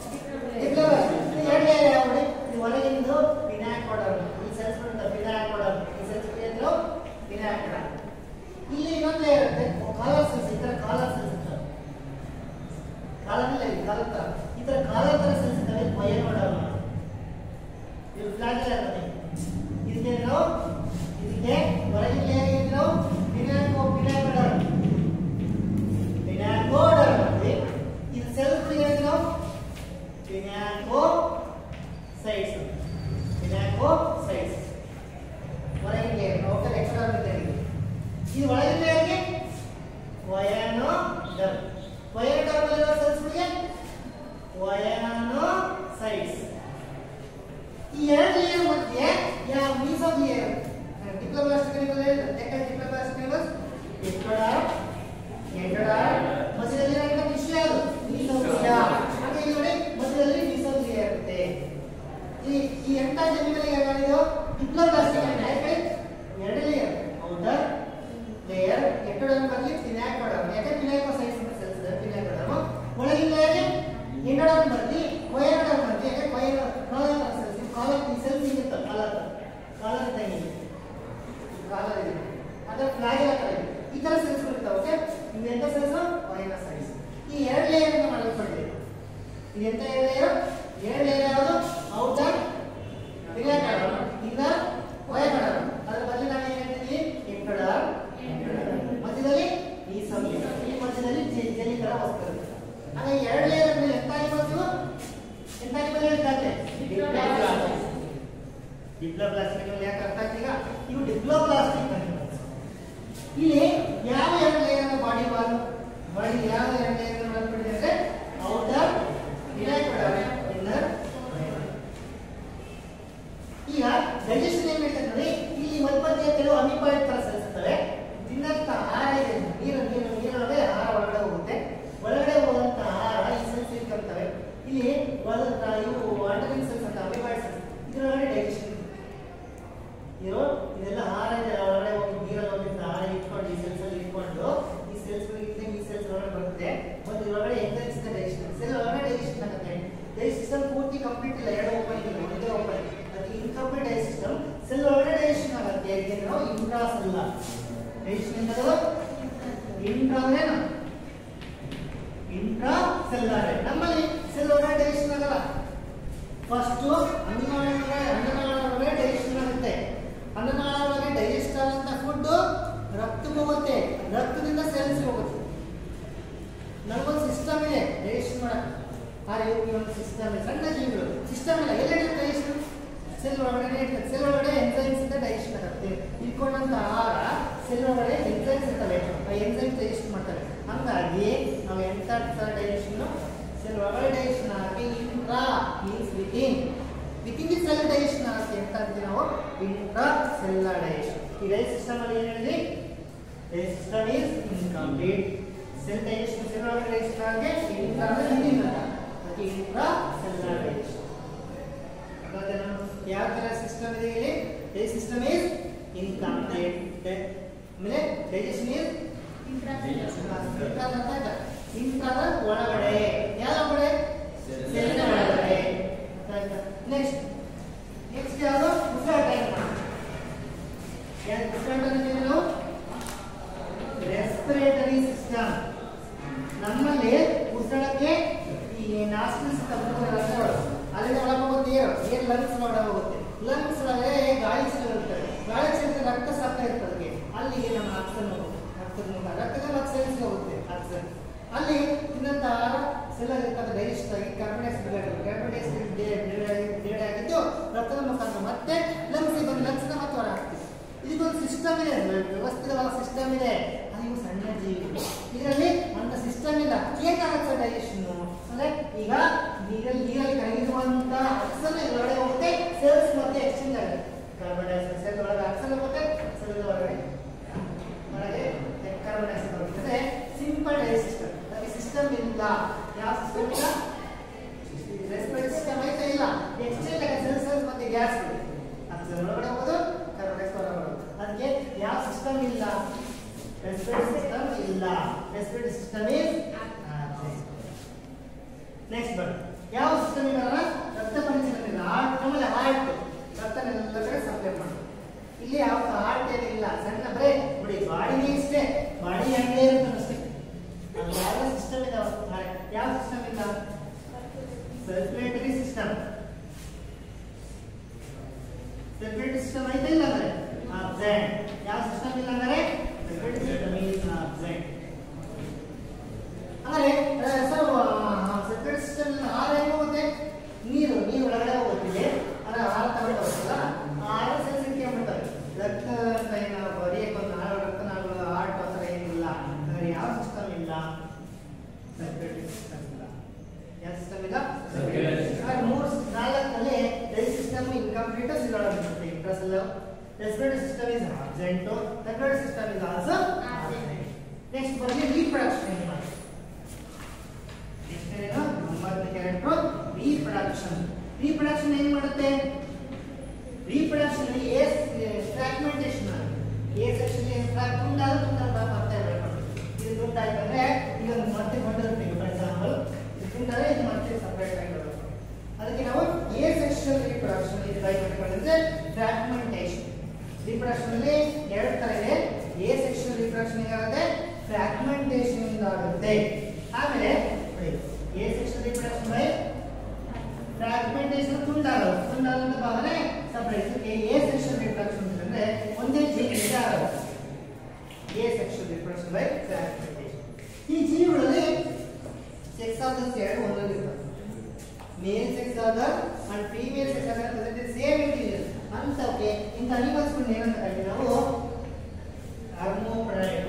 ಎರಡು ಲೇಯರ್ ಯಾವ ಈ ಹೊರಗಿಂದು ವಿನಾಯಕ್ ಕೊಡೋರು ಈ ಸೆಲ್ಸ್ ಬರುತ್ತೆ ವಿನಾಯಕ್ ಕೊಡೋರು ಈ ಸೆಲ್ಸ್ ಏನು ವಿನಾಯಕ್ ಕೊಡೋರು ಇಲ್ಲಿ ಇನ್ನೊಂದು ಲೇಯರ್ ಇರುತ್ತೆ ಕಾಲರ್ ಸೆಲ್ಸ್ ಈ ತರ ಕಾಲರ್ ಸೆಲ್ಸ್ ಇರ್ತವೆ ಕಾಲರ್ ಇಲ್ಲ ಈ ಕಾಲರ್ ತರ ಈ ತರ ಕಾಲರ್ ತರ ಸೆಲ್ಸ್ ಇರ್ತವೆ ಮೈನೋಡರ್ಮ ಇದು ಫ್ಲಾಗೆಲ್ಲ ಇರ್ತದೆ ಇದಕ್ಕೆ ನಾವು ಇದಕ್ಕೆ ಹೊರಗಿನ ಲೇಯರ್ ಏನು ನಾವು ವಿನಾಯಕೋ ವಿನಾಯಕೋಡರ್ಮ ವಿನಾಯಕೋಡರ್ಮ ಅಂತೀವಿ ಇದು ಸೆಲ್ಸ್ ಏನು ನಾವು ವಿನಾಯಕೋ ಸೈಟ್ಸ್ ವಿನಾಯಕೋ ಸೈಟ್ಸ್ ಹೊರಗಿನ ಲೇಯರ್ ಔಟರ್ ಎಕ್ಸ್ಟ್ರಾ ಇದೆ ಇದು ಒಳಗಿನ ಲೇಯರ್ಗೆ ವಯಾನೋ ಡರ್ಮ್ ವಯಾನೋ ಡರ್ಮ್ ಅಲ್ಲಿರೋ ಸೆಲ್ಸ್ಗಳಿಗೆ ವಯಾನೋ ಸೈಟ್ಸ್ ಈ ಎರಡು ಲೇಯರ್ ಮಧ್ಯೆ ಯಾವ ಮೀಸೋ ಲೇಯರ್ ಡಿಪ್ಲೊಮಾಸ್ಟಿಕ್ ಹೇಳಿದ್ರೆ ಟೆಕ್ನಿಕಲ್ ಡಿಪ್ಲೊಮಾಸ್ಟಿಕ್ ಎಕ್ಟೋಡಾರ್ ಎಂಡೋಡಾರ್ ಮಧ್ಯದಲ್ಲಿ ಏನಾಗುತ್ತೆ ವಿಷಯ ಅದು ಮೀಸೋಲಿಯ ಹಾಗೆ ಇಲ್ಲಿ ನೋಡಿ ಮಧ್ಯದಲ್ಲಿ ಮೀಸೋಲಿಯ ಇರುತ್ತೆ ಈ ಈ ಎಂಟ ಜನ್ಮಗಳಿಗೆ ಏನಾಗಿದೆ ಡಿಪ್ಲೊಮಾಸ್ಟಿಕ್ ಯಾಕೆ ಎರಡು ಲೇಯರ್ ಔಟರ್ ಲೇಯರ್ ಎಕ್ಟೋಡರ್ಮ್ ಬದಲಿ ಫಿನಾಕೋಡರ್ಮ್ ಯಾಕೆ ಫಿನಾಕೋಸೈಟ್ಸ್ ಅಂತ ಸೆಲ್ಸ್ ಇದೆ ಫಿನಾಕೋಡರ್ಮ್ ಒಳಗಿನ ಲೇಯರ್ ಎಂಡೋಡರ್ಮ್ ಬದಲಿ ಕೊಯನೋಡರ್ಮ್ ಅಂತ ಯಾಕೆ ಕೊಯನೋ ಕಾಲರ್ ಸೆಲ್ಸ್ ಕಾಲರ್ ಈ ಸೆಲ್ಸ್ ಇರುತ್ತೆ ಕಾಲರ್ ಕಾಲರ್ ಇದ್ದಂಗೆ ಕಾಲರ್ ಇದೆ ಅದ್ರ ಫ್ಲಾಗೆಲ್ಲ ತರ ಇದೆ ಈ ತರ ಸೆಲ್ಸ್ ಇರ್ತಾವೆ ಓಕೆ ಇವು ಎಂತ ಸೆಲ್ಸ್ ಕೊಯನೋಸೈಟ್ಸ್ ಈ ಎರಡು ಲೇಯರ್ ಅನ್ನು ಮಾಡಲ್ಪಟ್ಟಿದೆ ಇದು ಎಂತ ಲೇಯರ್ ಎರಡು ಲೇಯರ್ ಯಾವುದು ಔಟರ್ ರಿಲೇಟೆಡ್ ಇನ್ನರ್ ಒಳಗಡೆ ಅದರ ಬದಲು ನಾವು ಏನು ಹೇಳ್ತೀವಿ ಇಂಟ್ರಡರ್ ಮಧ್ಯದಲ್ಲಿ ಈ ಸಂಖ್ಯೆ ಈ ಮಧ್ಯದಲ್ಲಿ ಜೆ- ಜೆಲ್ಲಿ ತರ ವಸ್ತು ಇರುತ್ತೆ ಹಾಗೆ ಎರಡು ಲೇಯರ್ ಮೇಲೆ ಎಂತ ಆಗಿರ್ಬೋದು ಎಂತ ಆಗಿರ್ಬೋದು ಹೇಳ್ತಾರೆ ಡಿಪ್ಲೋಪ್ಲಾಸ್ಟಿಕ್ ಮೇಲೆ ಯಾಕೆ ಅರ್ಥ ಆಗ್ತೀಗ ಇವು ಡಿಪ್ಲೋಪ್ಲಾಸ್ಟಿಕ್ ಇಲ್ಲಿ ಯಾವ ಎರಡು ಲೇಯರ್ ಬಾಡಿ ವಾಲ್ ಬಾಡಿ ಯಾವ ಎರಡು ಲೇಯರ್ ಬಂದ್ಬಿಟ್ಟಿದೆ ಅಂದ್ರೆ ಔಟರ್ ರಿಲೇಟೆಡ್ ಇನ್ನರ್ ಈಗ ಡೈಜೆಷನ್ ಏನ್ ಹೇಳ್ತಾರೆ ನೋಡಿ ಇಲ್ಲಿ ಮಧ್ಯೆ ಕೆಲವು ಅಮಿಪಾಯ್ಡ್ ತರ ಸಲ್ಲಿಸ್ತವೆ ತಿನ್ನಂತ ಆಹಾರ ಇದೆ ನೀರು ನೀರು ನೀರೊಳಗೆ ಆಹಾರ ಒಳಗಡೆ ಹೋಗುತ್ತೆ ಒಳಗಡೆ ಹೋದಂತ ಆಹಾರ ಈ ಸೆಲ್ಸ್ ಇರ್ತವೆ ಇಲ್ಲಿ ಒಳಗ ಇವು ವಾಟರಿಂಗ್ ಸೆಲ್ಸ್ ಅಂತ ಅಮಿಪಾಯ್ಡ್ ಸೆಲ್ಸ್ ಇದರೊಳಗಡೆ ಡೈಜೆಷನ್ ಇರೋ ಇದೆಲ್ಲ ಆಹಾರ ಇದೆ ಒಳಗಡೆ ಹೋಗಿ ನೀರಲ್ಲಿ ಹೋಗಿದ್ದ ಆಹಾರ ಇಟ್ಕೊಂಡು ಈ ಸೆಲ್ಸ್ ಅಲ್ಲಿ ಇಟ್ಕೊಂಡು ಈ ಸೆಲ್ಸ್ ಗಳಿಗೆ ಈ ಸೆಲ್ಸ್ ಒಳಗಡೆ ಬರುತ್ತೆ ಮತ್ತು ಇದರೊಳಗಡೆ ಎಂಜೈಮ್ಸ್ ಡೈಜೆಷನ್ ಸೆಲ್ ಒಳಗಡೆ ಡೈಜೆಷನ್ ಆಗುತ್ತೆ ಡೈಜೆಸ್ಟ್ ಸಿಸ್ಟಮ್ ಪೂರ್ತಿ ಕಂಪ್ಲೀಟ್ ಇಲ್ಲ ಎರಡು ಓಪನ್ ಇದೆ ಒಂದೇ ಓಪನ್ ಅದಕ್ಕೆ ಇನ್ಕಂಪ್ಲೀಟ್ ಡೈಜೆಸ್ಟ್ ಸಿಸ್ಟಮ್ ಸೆಲ್ ಒಳಗಡೆ ಡೈಜೆಷನ್ ಆಗುತ್ತೆ ಇದಕ್ಕೆ ನಾವು ಇಂಟ್ರಾ ಸೆಲ್ ಡೈಜೆಷನ್ ಎಂದದು ಇಂಟ್ರಾ ಅಂದ್ರೇನು ಇಂಟ್ರಾ ಸೆಲ್ಲಾರ್ ನಮ್ಮಲ್ಲಿ ಸೆಲ್ ಒಳಗಡೆ ಡೈಜೆಷನ್ ಆಗಲ್ಲ ಫಸ್ಟ್ ಅನ್ನನಾಳೊಳಗೆ ಅನ್ನನಾಳೊಳಗೆ ಡೈಜೆಷನ್ ಆಗುತ್ತೆ ಅನ್ನನಾಳೊಳಗೆ ಡೈಜೆಸ್ಟ್ ಆದಂತ ಫುಡ್ ರಕ್ತಕ್ಕೆ ಹೋಗುತ್ತೆ ರಕ್ತದಿಂದ ಸೆಲ್ಸ್ ಹೋಗುತ್ತೆ ನಮಗೊಂದು ಸಿಸ್ಟಮ್ ಇದೆ ಡೈಜೆಷನ್ ಮಾಡಕ್ಕೆ ಆದ್ರೆ ಇವ್ರಿಗೆ ಒಂದು ಸಿಸ್ಟಮ್ ಇದೆ ಸಣ್ಣ ಜೀವಿಗಳು ಸಿಸ್ಟಮ್ ಇಲ್ಲ ಎಲ್ಲಿ ಡೈಜೆಷನ್ ಸೆಲ್ ಒಳಗಡೆ ಇರ್ತದೆ ಸೆಲ್ ಒಳಗಡೆ ಎಂಜೈಮ್ಸ್ ಇಂದ ಡೈಜೆಷನ್ ಆಗುತ್ತೆ ಇಟ್ಕೊಂಡಂತ ಆಹಾರ ಸೆಲ್ ಒಳಗಡೆ ಎಂಜೈಮ್ಸ್ ಇರ್ತವೆ ಆ ಎಂಜೈಮ್ಸ್ ಡೈಜೆಷನ್ ಮಾಡ್ತವೆ ಹಂಗಾಗಿ ನಾವು ಎಂತ ಡೈಜೆಷನ್ ಸೆಲ್ ಒಳಗಡೆ ಡೈಜೆಷನ್ ಆಗಿ intra means within within the cell digestion ಆಗುತ್ತೆ ಅಂತ ಅಂತೀವಿ ನಾವು ಇಂಟ್ರಾ ಸೆಲ್ಲರ್ ಡೈಜೆಷನ್ ಈ ಡೈಜೆಸ್ಟ್ ಸಿಸ್ಟಮ್ ಅಲ್ಲಿ ಏನು ಹೇಳಿದ್ವಿ digest system is incomplete cell digestion cell ಒಳಗಡೆ ಡೈಜೆಷನ್ ಆಗಿ ಇಂಟ್ರಾ ಅಂದ್ರೆ ವಿತಿನ್ ಅಂತ ಅದಕ್ಕೆ ಇಂಟ್ರಾ ಸೆಲ್ಲರ್ ಡೈಜೆಷನ್ ಗೊತ್ತೇನಾ? ಯಾವ ತರ ಸಿಸ್ಟಮ್ ಇದೆ ಇಲ್ಲಿ ಡೈಜೆಸ್ಟ್ ಸಿಸ್ಟಮ್ ಈಸ್ ಇನ್ಕಂಪ್ಲೀಟ್ ಆಮೇಲೆ ಡೈಜೆಷನ್ ಈಸ್ ಇಂಟ್ರಾದ ಒಳಗಡೆ ಯಾವ ಒಳಗಡೆ ಸೆಲ್ ಒಳಗಡೆ ನೆಕ್ಸ್ಟ್ ನೆಕ್ಸ್ಟ್ ಯಾವುದು ಉಸಿರಾಟ ಏನು ಮಾಡೋದು ಯಾಕೆ ಉಸಿರಾಟ ಅಂತೀವಿ ನಾವು ರೆಸ್ಪಿರೇಟರಿ ಸಿಸ್ಟಮ್ ನಮ್ಮಲ್ಲಿ ಉಸಿರಾಡಕ್ಕೆ ಈ ನಾಸ್ಟಿಲ್ಸ್ ರಂಧ್ರಗಳು ಅಲ್ಲಿಂದ ಒಳಗೆ ಹೋಗುತ್ತೆ ಏರ್ ಏರ್ ಲಂಗ್ಸ್ ಒಳಗಡೆ ಹೋಗುತ್ತೆ ಲಂಗ್ಸ್ ಒಳಗೆ ಗಾಳಿ ಚೀಲ ಇರುತ್ತೆ ಗಾಳಿ ಚೀಲದ ರಕ್ತ ಸಾಕ್ತಾ ಇರ್ತದೆ ಅದಕ್ಕೆ ಅಲ್ಲಿಗೆ ನಮ್ಮ ಆಕ್ಸನ್ ಹೋಗುತ್ತೆ ರಕ್ತದ ಮುಖ ರಕ್ತದ ಮತ್ತೆ ಸೆಲ್ಸ್ ಹೋಗುತ್ತೆ ಆಕ್ಸನ್ ಅಲ್ಲಿ ಇನ್ನೊಂದು ಆಹಾರ ಸೆಲ್ ಇರ್ತದೆ ಡೈಜೆಸ್ಟ್ ಆಗಿ carbon dioxide carbon dioxide divide ಆಗಿದ್ದು ರಕ್ತದ ಮುಖಾಂತರ ಮತ್ತೆ ಲಂಗ್ಸ್ ಬಂದು ಲಂಗ್ಸ್ ಮತ್ತೆ ಹೊರ ಹಾಕ್ತೀವಿ ಇದಕ್ಕೊಂದು ಸಿಸ್ಟಮ್ ಇದೆ ವ್ಯವಸ್ಥಿತವಾದ ಸಿಸ್ಟಮ್ ಇದೆ ಅದು ಇವು ಸಣ್ಣ ಜೀವಿ ಇದರಲ್ಲಿ ಅಂತ ಸಿಸ್ಟಮ್ ಇಲ್ಲ ಹೇಗಾಗುತ್ತೆ ಡೈಜೆಷನ್ ಅಂದ್ರೆ ಈಗ ನೀರಲ್ಲಿ ನೀರಲ್ಲಿ ಕರಗಿರುವಂತ ಆಕ್ಸನ್ ಒಳಗಡೆ ಹೋಗುತ್ತೆ ಸೆಲ್ಸ್ ಮತ್ತೆ ಎಕ್ಸ್ಚೇಂಜ್ ಆಗುತ್ತೆ ಕಾರ್ಬನ್ ಡೈಆಕ್ಸೈಡ್ ಸೆಲ್ ಒಳಗೆ ಆಕ್ಸನ್ ಹೋಗುತ್ತೆ ಸೆಲ್ ಒಳಗಡೆ ಒಳಗೆ ಕಾರ್ಬನ್ ಡೈಆಕ್ಸೈಡ್ ಹೋಗುತ್ತೆ ಸಿಂಪಲ್ ಡೈಜೆಸ್ಟ್ ಸಿಸ್ಟಮ್ ಅದಕ್ಕೆ ಸಿಸ್ಟಮ್ ಇಲ್ಲ ಯಾವ ಸಿಸ್ಟಮ್ ಇಲ್ಲ ರೆಸ್ಪಿರೇಟರಿ ಸಿಸ್ಟಮ್ ಐತೆ ಇಲ್ಲ ಎಕ್ಸ್ಚೇಂಜ್ ಆಗುತ್ತೆ ಸೆಲ್ ಸೆಲ್ಸ್ ಮತ್ತೆ ಗ್ಯಾಸ್ ಆಕ್ಸನ್ ಒಳಗಡೆ ಹೋಗೋದು ಕಾರ್ಬನ್ ಡೈಆಕ್ಸೈಡ್ ಹೊರಗಡೆ ಹೋಗೋದು ಅದಕ್ಕೆ ಯಾವ ಸಿಸ್ಟಮ್ ಇಲ್ಲ ರೆಸ್ಪಿರೇಟರಿ ಸಿಸ್ಟಮ್ ಇಲ್ಲ ರೆಸ್ಪಿರೇಟರಿ ಸಿಸ್ಟಮ್ ಇಸ್ ನೆಕ್ಸ್ಟ್ ಬನ್ನಿ ಯಾವ ಸಿಸ್ಟಮ್ ಇಲ್ಲ ರಕ್ತ ಪರಿಚಲನೆ ಇಲ್ಲ ಹಾರ್ಟ್ ನಮ್ಮಲ್ಲಿ ಹಾರ್ಟ್ ರಕ್ತ ಎಲ್ಲ ಕಡೆ ಸಪ್ಲೈ ಮಾಡೋದು ಇಲ್ಲಿ ಯಾವ ಹಾರ್ಟ್ ಏನಿಲ್ಲ ಸಣ್ಣ ಬರೇ ನೋಡಿ ಬಾಡಿನೇ ಇಷ್ಟೇ ಬಾಡಿ ಹಂಗೆ ಇರುತ್ತೆ ಅಷ್ಟೇ ಅದು ಯಾವ ಸಿಸ್ಟಮ್ ಇದೆ ಯಾವ ಸಿಸ್ಟಮ್ ಇಲ್ಲ ಸರ್ಕ್ಯುಲೇಟರಿ ಸಿಸ್ಟಮ್ ಸರ್ಕ್ಯುಲೇಟರಿ ಸಿಸ್ಟಮ್ ಐತೆ ಇಲ್ಲ ಅಂದ್ರೆ ಅಬ್ಸೆಂಟ್ ಯಾವ ಸಿಸ್ಟಮ್ ಇಲ್ಲ ಅಂದ್ರೆ ಸರ್ಕ್ಯುಲೇಟರಿ ಸಿಸ್ಟಮ್ ಈಸ್ ಅಬ್ಸೆಂಟ್ ಅಂದ್ರೆ ಸರ್ ಸರ್ಕ್ಯುಲೇಟರಿ ಸಿಸ್ಟಮ್ ಆಹಾರ ಹೆಂಗ್ ಹೋಗುತ್ತೆ ನೀರು ನೀರು ಒಳಗಡೆ ಹೋಗುತ್ತೆ ಅಂದ್ರೆ ಆಹಾರ ತಗೊಂಡು ಹೋಗುತ್ತಲ್ಲ ಆ ಆಹಾರ ಸೆಲ್ಸ್ ಇಟ್ಕೊಂಡ್ಬಿಡ್ತಾರೆ ರಕ್ತ ಅಂತ ಏನು ಬರೆಯಕ್ಕೆ ಒಂದು ಆಹಾರ ರಕ್ತನಾಳಗಳು ಹಾರ್ಟ್ ಆ ಥರ ಏನಿಲ್ಲ ಅಂದ್ರೆ ಯಾವ ಸಿಸ್ಟಮ್ ಇಲ್ಲ ಸರ್ಕ್ಯುಲೇಟರಿ ಸಿಸ್ಟಮ್ ಇಲ್ಲ ಯಾವ ಸಿಸ್ಟಮ್ ಇಲ್ಲ Circulatory system. ಮೂರು ನಾಲ್ಕರಲ್ಲಿ ಡೈಜೆಸ್ಟ್ ಸಿಸ್ಟಮ್ ಇನ್ಕಂಪ್ಲೀಟ್ ಸಿಗುತ್ತೆ ಇಂಟ್ರಸೆಲ್ respiratory system is absent circulatory system is also next ಬರಲಿ ರೀಪ್ರೊಡಕ್ಷನ್ ಏನು ಮಾಡಿ ನೆಕ್ಸ್ಟ್ ಏನು ಒಂಬತ್ತನೇ ಕ್ಯಾರೆಕ್ಟರ್ ರೀಪ್ರೊಡಕ್ಷನ್ ರೀಪ್ರೊಡಕ್ಷನ್ ಏನ್ ಮಾಡುತ್ತೆ reproduction is fragmentation asexual ಫ್ರಾಗ್ ತುಂಡಾದ ತುಂಡ ಮತ್ತೆ ಇರಬೇಕು ಇದು ತುಂಡಾಯ್ತಂದ್ರೆ ಈಗ ಒಂದು ಮತ್ತೆ ಹೊಂದಿರುತ್ತೆ ಫಾರ್ ಎಕ್ಸಾಂಪಲ್ ಇದು ತುಂಡಾದ್ರೆ ಇದು ಮತ್ತೆ ಸಪರೇಟ್ ಆಗಿ ಬರುತ್ತೆ ಅದಕ್ಕೆ ನಾವು ಎ ಸೆಕ್ಷನ್ ರೀಪ್ರೊಡಕ್ಷನ್ ಇದು ಟ್ರೈ ಮಾಡ್ಕೊಂಡ್ರೆ ಫ್ರಾಗ್ಮೆಂಟೇಷನ್ ರೀಪ್ರೊಡಕ್ಷನ್ ಅಲ್ಲಿ ಎರಡು ತರ ಇದೆ ಎ ಸೆಕ್ಷನ್ ರೀಪ್ರೊಡಕ್ಷನ್ ಏನಾಗುತ್ತೆ ಫ್ರಾಗ್ಮೆಂಟೇಷನ್ ಇಂದ ಆಗುತ್ತೆ ಆಮೇಲೆ ನೋಡಿ asexual reproduction by fragmentation ತುಂಡಾಗ ತುಂಡಾದ ಭಾಗನೇ ಸಪರೇಟ್ ಎ ಸೆಕ್ಷನ್ ರಿಪ್ರೊಡಕ್ಷನ್ ಅಂದ್ರೆ ಒಂದೇ ಜೀವಿ ಆಗೋದು asexual reproduction by fragmentation ಈ ಜೀವಿಗಳಲ್ಲಿ ಸೆಕ್ಸ್ ಆರ್ಗನ್ಸ್ ಎರಡು ಒಂದರಲ್ಲಿ ಇರ್ತವೆ male sex organ and female sex organ present same interior ಅಂತಕ್ಕೆ ಇಂಥ ಅನಿಮಲ್ಸ್ ಏನಂತ ಕರಿತೀವಿ ನಾವು hermaphrodite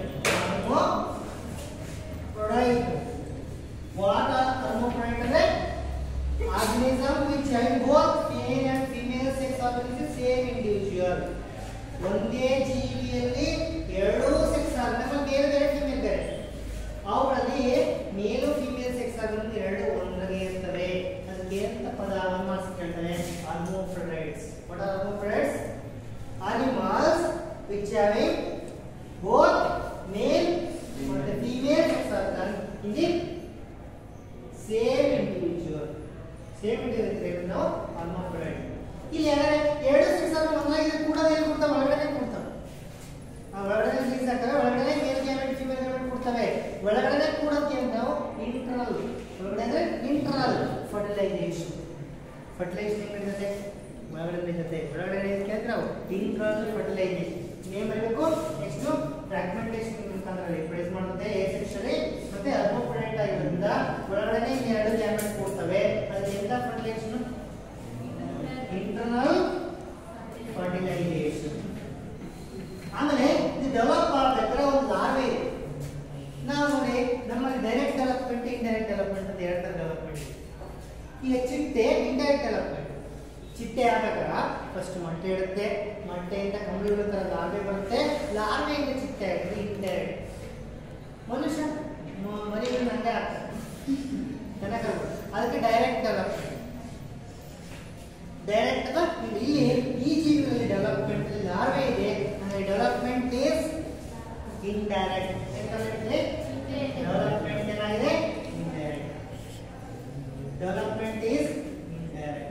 hermaphrodite what are hermaphrodite ಅಂದ್ರೆ organism which have both male and female sex organs in same individual ಒಂದೇ ಜೀವಿಯಲ್ಲಿ ಎರಡೂ ಸೆಕ್ಸ್ ಆರ್ಗನ್ ಮೇಲ್ ಬೇರೆ ಫಿಮೇಲ್ ಬೇರೆ ಅವುಗಳಲ್ಲಿ ಮೇಲು ಫಿಮೇಲ್ ಸೆಕ್ಸ್ ಆರ್ಗನ್ ಎರಡು ಒಂದಗೆ ಇರ್ತವೆ ಅದಕ್ಕೆ ಅಂತ ಪದ ಮಾರ್ಕ್ಸ್ ಕೇಳ್ತಾರೆ hermaphrodites what are hermaphrodites animals which having both male and female sex organ in the same individual. Same individual ನಾವು hermaphrodite. ಇಲ್ಲಿ ಯಾಕಂದ್ರೆ ಎರಡು ಸೆಕ್ಸ್ ಆರ್ಗನ್ ಒಂದಾಗಿದೆ ಕೂಡ ಏನು ಕೊಡ್ತಾವೆ ಒಳಗಡೆ ಕೊಡ್ತಾವೆ ಆ ಒಳಗಡೆ ಮಿಕ್ಸ್ ಆಗ್ತವೆ ಒಳಗಡೆ ಮೇಲ್ ಗ್ಯಾಮೆಟ್ ಫಿಮೇಲ್ ಗ್ಯಾಮೆಟ್ ಕೊಡ್ತವೆ ಒಳಗಡೆ ಕೂಡಕ್ಕೆ ಅಂತ ನಾವು ಇಂಟರ್ನಲ್ ಒಳಗಡೆ ಅಂದ್ರೆ ಇಂಟರ್ನಲ್ ಫರ್ಟಿಲೈಸೇಷನ್ ಫರ್ಟಿಲೈಸೇಷನ್ ಏನು ನಡೀತದೆ ಒಳಗಡೆ ನಡೀತದೆ ಒಳಗಡೆ ನಡೀತದೆ ಅಂದ್ರೆ ನಾವು ಇಂಟರ್ನಲ್ ಫರ್ಟಿಲೈಸೇಷನ್ ನೇಮ್ ಬರಬೇಕು ನೆಕ್ಸ್ಟ್ ಫ್ರಾಗ್ಮೆಂಟೇಷನ್ ಮುಖಾಂತರ ರಿಪ್ಲೇಸ್ ಮಾಡುತ್ತೆ ಎ ಸೆಕ್ಷನ್ ಮತ್ತೆ ಅರ್ಮೋಪ್ರೊಡೈಟ್ ಆಗಿರೋದ್ರಿಂದ ಒಳಗಡೆ ಎರಡು ಗ್ಯಾಮೆಟ್ ಕೊಡ್ತವೆ ಅದಕ್ಕೆ ಎಂತ ಫರ್ಟಿಲೈಸೇಷನ್ ಇಂಟರ್ನಲ್ ಫರ್ಟಿಲೈಸೇಷನ್ ಆಮೇಲೆ ಇದು ಡೆವಲಪ್ ಆಗ್ಬೇಕಾದ್ರೆ ಒಂದು ಲಾರ್ವೆ ಇದೆ ನಾವು ನೋಡಿ ನಮ್ಮಲ್ಲಿ ಡೈರೆಕ್ಟ್ ಡೆವಲಪ್ಮೆಂಟ್ ಇಂಡೈರೆಕ್ಟ್ ಡೆವಲಪ್ಮೆಂಟ್ ಅಂತ ಎರಡು ಥರ ಡೆವಲಪ್ಮೆಂಟ್ ಇದೆ ಈಗ ಚಿಟ್ಟೆ ಇಂಡೈರೆಕ್ಟ್ ಡೆವಲಪ್ಮೆಂಟ್ ಚಿಟ್ಟೆ ಆದಾಗ ಫಸ್ಟ್ ಮೊಟ್ಟೆ ಇಡುತ್ತೆ ಮೊಟ್ಟೆಯಿಂದ ಕಂಬಳಿಗಳ ಥರ ಲಾರ್ವೆ ಬರುತ್ತೆ ಲಾರ್ವೆಯಿಂದ ಚಿಟ್ಟೆ ಆಗುತ್ತೆ ಇಂಡೈರೆಕ್ಟ್ ಮನುಷ್ಯ ಮ- ಮರಿಗಳನ್ನ ಹಂಗೆ ಆಗ್ತದೆ ಚೆನ್ನಾಗಿ ಅದಕ್ಕೆ ಡೈರೆಕ್ಟ್ ಡೆವಲಪ್ಮೆಂಟ್ ಡೈರೆಕ್ಟ್ ಅಥವಾ ಇಲ್ಲಿ ಈ ಜೀವಿಗಳಲ್ಲಿ ಡೆವಲಪ್ಮೆಂಟ್ ಲಾರ್ವೆ ಇದೆ ಅಂದ್ರೆ ಡೆವಲಪ್ಮೆಂಟ್ ಈಸ್ ಇಂಡೈರೆಕ್ಟ್ ಡೆವಲಪ್ಮೆಂಟ್ ಏನಾಗಿದೆ ಇಂಡೈರೆಕ್ಟ್ ಡೆವಲಪ್ಮೆಂಟ್ ಈಸ್ ಇಂಡೈರೆಕ್ಟ್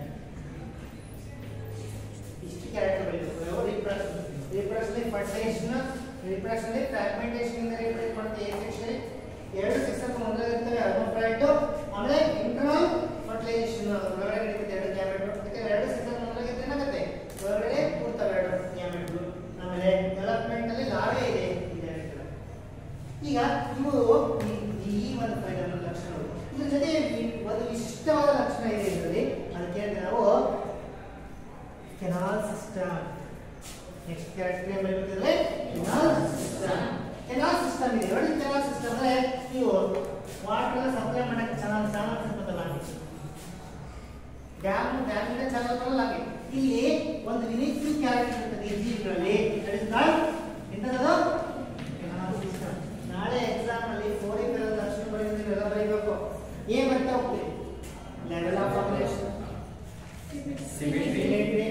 ಇಷ್ಟು ಕ್ಯಾರೆಕ್ಟರ್ ಬರೀಬೇಕು reproduction reproduction fertilisation reproduction fragmentation ಇಂದ ರಿಪ್ರೊಡಕ್ಟ್ ಮಾಡುತ್ತೆ ಎ ಸೆಕ್ಷನ್ ಎರಡು ಸೆಕ್ಷನ್ ಒಂದರಲ್ಲಿರ್ತವೆ ಅರ್ಮೋಫ್ರೈಟ್ ಆಮೇಲೆ ಇಂಟರ್ನಲ್ ಫರ್ಟಿಲೈಸೇಷನ್ ಒಳಗಡೆ ನಡೀತದೆ ಎರಡು ಗ್ಯಾಮೆಟ್ ಅದಕ್ಕೆ ಎರಡು ಸೆಕ್ಷನ್ ಒಂದರಲ್ಲಿ ಏನಾಗುತ್ತೆ ಒಳಗಡೆ ಕೂರ್ತವೆ ಎರಡು ಗ್ಯಾಮೆಟ್ ಆಮೇಲೆ ಡೆವಲಪ್ಮೆಂಟ್ ಅಲ್ಲಿ ಲಾರ್ವೆ ಇದೆ ಇದೆ ಹೇಳ್ತಾರೆ. ಈಗ ಇವು ಈ- ಈ ಒಂದು ಫೈನಲ್ ಲಕ್ಷಣಗಳು ಇದ್ರ ಜೊತೆ ಈ- ಒಂದು ವಿಶಿಷ್ಟವಾದ ಲಕ್ಷಣ ಇದೆ ಇದರಲ್ಲಿ ಅದಕ್ಕೆ ನಾವು ಕೆನಾಲ್ ಸಿಸ್ಟಮ್ ನೆಕ್ಸ್ಟ್ ಕ್ಯಾರೆಕ್ಟರ್ ಏನ್ ಬರೀಬೇಕಂದ್ರೆ ಕೆನಾಲ್ ಸಿಸ್ಟಮ್ ಕೆನಾಲ್ ಸಿಸ್ಟಮ್ ಇದೆ ನೋಡಿ ಕೆನಾಲ್ ಸಿಸ್ಟಮ್ ಅಂದ್ರೆ ನೀವು ವಾಟರ್ ಸಪ್ಲೈ ಮಾಡಕ್ಕೆ ಚಾನಲ್ ಚಾನಲ್ ಸಿಗ್ತದಲ್ಲ ಡ್ಯಾಮ್ ಡ್ಯಾಮ್ ಇಂದ ಚಾನಲ್ ಬರಲ್ಲ ಹಾಗೆ ಇಲ್ಲಿ ಒಂದು ಯುನಿಕ್ ಕ್ಯಾರೆಕ್ಟರ್ ಇರ್ತದೆ ಈ ಜೀವಿಗಳಲ್ಲಿ ದಟ್ ಇಸ್ ಕಾಲ್ಡ್ ಎಂತದದು ಕೆನಾಲ್ ಸಿಸ್ಟಮ್ ನಾಳೆ ಎಕ್ಸಾಮ್ ಅಲ್ಲಿ ಫೋರಿ ಬರೋ ಲಕ್ಷಣ ಬರೆಯೋದು ಎಲ್ಲ ಬರೀಬೇಕು ಏನ್ ಬರ್ತಾ ಹೋಗ್ತೀವಿ level of population Symmetry.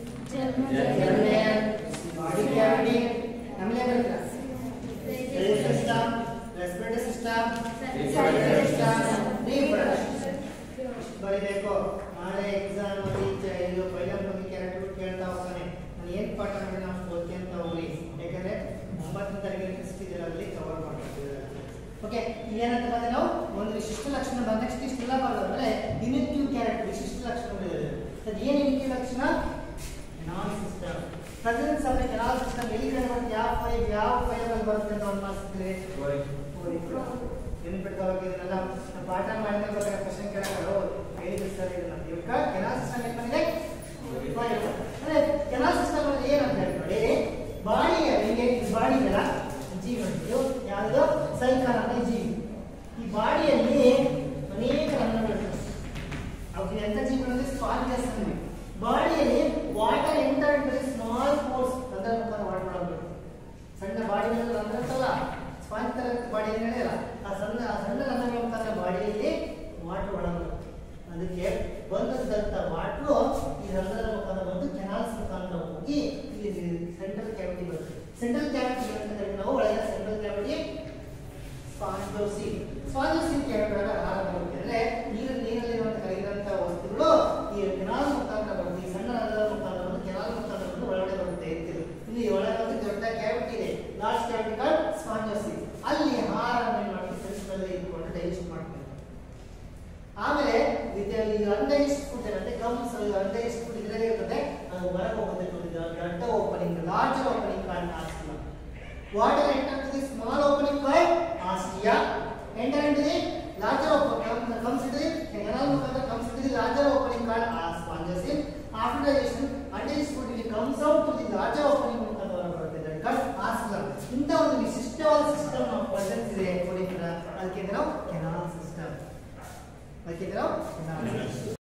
Body cavity ಆಮೇಲೆ ಬರುತ್ತೆ system respiratory system system reproduction ಬರೀಬೇಕು ನಾಳೆ ಎಕ್ಸಾಮ್ ಅಲ್ಲಿ ಚ- ಇದು ಫೈನಲ್ ಬಗ್ಗೆ ಕ್ಯಾರೆಕ್ಟರ್ ಕೇಳ್ತಾ ಹೋಗ್ತಾನೆ ನಾನು ಏನ್ ಪಾಠ ಮಾಡಿ ನಾವು ಓದ್ಕೊಂತ ಹೋಗ್ರಿ ಯಾಕಂದ್ರೆ ಒಂಬತ್ತನೇ ತರಗತಿ ಟೆಸ್ಟ್ ಇದರಲ್ಲಿ ಕವರ್ ಮಾಡ್ತೀವಿ ಓಕೆ ಏನಂತ ಬಂದ್ರೆ ನಾವು ಒಂದು ವಿಶಿಷ್ಟ ಲಕ್ಷಣ ಬಂದ ನೆಕ್ಸ್ಟ್ ಇಷ್ಟೆಲ್ಲ ಬರೋದಂದ್ರೆ ಯುನಿಟಿವ್ ಕ್ಯಾರೆಕ್ಟರ್ ವಿಶಿಷ್ಟ ಲಕ್ಷಣಗಳಿದೆ ಅದು ಏನು ಯುನಿಟಿವ್ ಲಕ್ಷಣ ನಾನ್ system presence of canal system ಎಲ್ಲಿ ಕಡೆ ಬರುತ್ತೆ ಯಾವ ಫೈಲ್ ಯಾವ ಫೈಲ್ ಅಲ್ಲಿ ಬರುತ್ತೆ ಅಂತ ಒಂದು ಮಾರ್ಕ್ಸಿದ್ರೆ ನೆನಪಿಟ್ಕೊಳ್ಳೋಕೆ ಇದನ್ನೆಲ್ಲ ನಾವು ಪಾಠ ಮಾಡಿದ್ರೆ ಬೇಕಾದ್ರೆ ಕ್ವಶನ್ ಕೇಳೋದು ಹೇಳಿದ್ರು ಸರ್ ಇದನ್ನ ಇವಾಗ ಕೆನಾಲ್ ಸಿಸ್ಟಮ್ ಏನು ಬಂದಿದೆ Five. ಅಂದ್ರೆ ಕೆನಾಲ್ ಸಿಸ್ಟಮ್ ಅಂದ್ರೆ ಏನಂತ ಹೇಳಿ ನೋಡಿ ಬಾಡಿಯ ನಿಮಗೆ ಬಾಡಿ ಇದೆಲ್ಲ ಜೀವಿ ಇದು ಯಾವುದು ಸೈಕಲ್ ಅಂತ ಜೀವಿ ಈ ಬಾಡಿಯಲ್ಲಿ ಅನೇಕ ರಂಧ್ರಗಳಿರ್ತವೆ ಅವ್ರಿಗೆ ಎಂತ ಜೀವನ ಅಂದ್ರೆ ಸ್ಪಾರ್ಕ್ಲೆಸ್ ಅಂದ್ರೆ ಬಾಡಿಯಲ್ಲಿ ವಾಟರ್ ಎಂಟರ್ ಇರ್ತದೆ ಸ್ಮಾಲ್ ಫೋರ್ಸ್ ರಂಧ್ರ ಮುಖಾಂತರ ವಾಟರ್ ಒಳಗೆ ಸಣ್ಣ ಬಾಡಿಗಳಲ್ಲಿ ರಂಧ್ರ ಇರ್ತಲ್ಲ ಸ್ಪಾಂಜ್ ತರ ಬಾಡಿ ಏನ್ ಹೇಳಿಲ್ಲ ಆ ಸಣ್ಣ ಆ ಸಣ್ಣ ರಂಧ್ರಗಳ ಮುಖಾಂತರ ಬಾಡಿಯಲ್ಲಿ ವಾಟರ್ ಒಳಗೆ ಅದಕ್ಕೆ ಬಂದಂತ ವಾಟರ್ ಈ ರಂಧ್ರದ ಮುಖಾಂತರ ಬಂದು ಕೆನಾಲ್ಸ್ ಮುಖಾಂತರ ಹೋಗಿ ಇಲ್ಲಿ ಸೆಂಟ್ರಲ್ ಕ್ಯಾವಿಟಿ ಬರುತ್ತೆ ಸೆಂಟ್ರಲ್ ಕ್ಯಾವಿಟಿ ಅಂತಂದ್ರೆ ನಾವು ಒಳಗೆ ಸೆಂಟ್ರಲ್ ಕ್ಯಾವಿಟಿ ಸ್ಪಾಂಜೋಸಿ ಸ್ಪಾಂಜೋಸಿ ಕೇಳಿದಾಗ ಆಹಾರ ಬರುತ್ತೆ ಅಂದ್ರೆ ನೀರು ನೀರಲ್ಲಿರುವಂತಹ ಕರಗಿದಂತಹ ವಸ್ತುಗಳು ಈ ಕೆನಾಲ್ ಮುಖಾಂತರ ಬರುತ್ತೆ ಈ ಸಣ್ಣ ರಂಧ್ರದ ಮುಖಾಂತರ ಬಂದು ಕೆನಾಲ್ ಮುಖಾಂತರ ಬಂದು ಒಳಗಡೆ ಬರುತ್ತೆ ಇರ್ತಿದ್ರು ಇಲ್ಲಿ ಒಳಗೆ ಒಂದು ದೊಡ್ಡ ಕ್ಯಾವಿಟಿ ಇದೆ ಲಾಸ್ಟ್ ಕ್ಯಾವಿಟಿ ಕಾಲ್ ಸ್ಪಾಂಜೋಸಿ ಅಲ್ಲಿ ಆಹಾರವನ್ನು ಏನ್ ಮಾಡ್ತೀವಿ ಸೆಲ್ಸ್ಗಳಲ್ಲಿ ಇಟ್ಕೊಂಡು ಡೈಜೆಸ್ಟ್ ಮಾಡ್ತೀವಿ ಆಮೇಲೆ ವಿದ್ಯಾರ್ಥಿ ಈಗ ಅನ್ಡೈಜೆಸ್ಟ್ ಫುಡ್ ಏನಂತೆ ಗಮ್ಸ್ water enter into the small opening called ostia enter into the larger opening comes into the canal mukhantara comes into the larger opening called sponges after digestion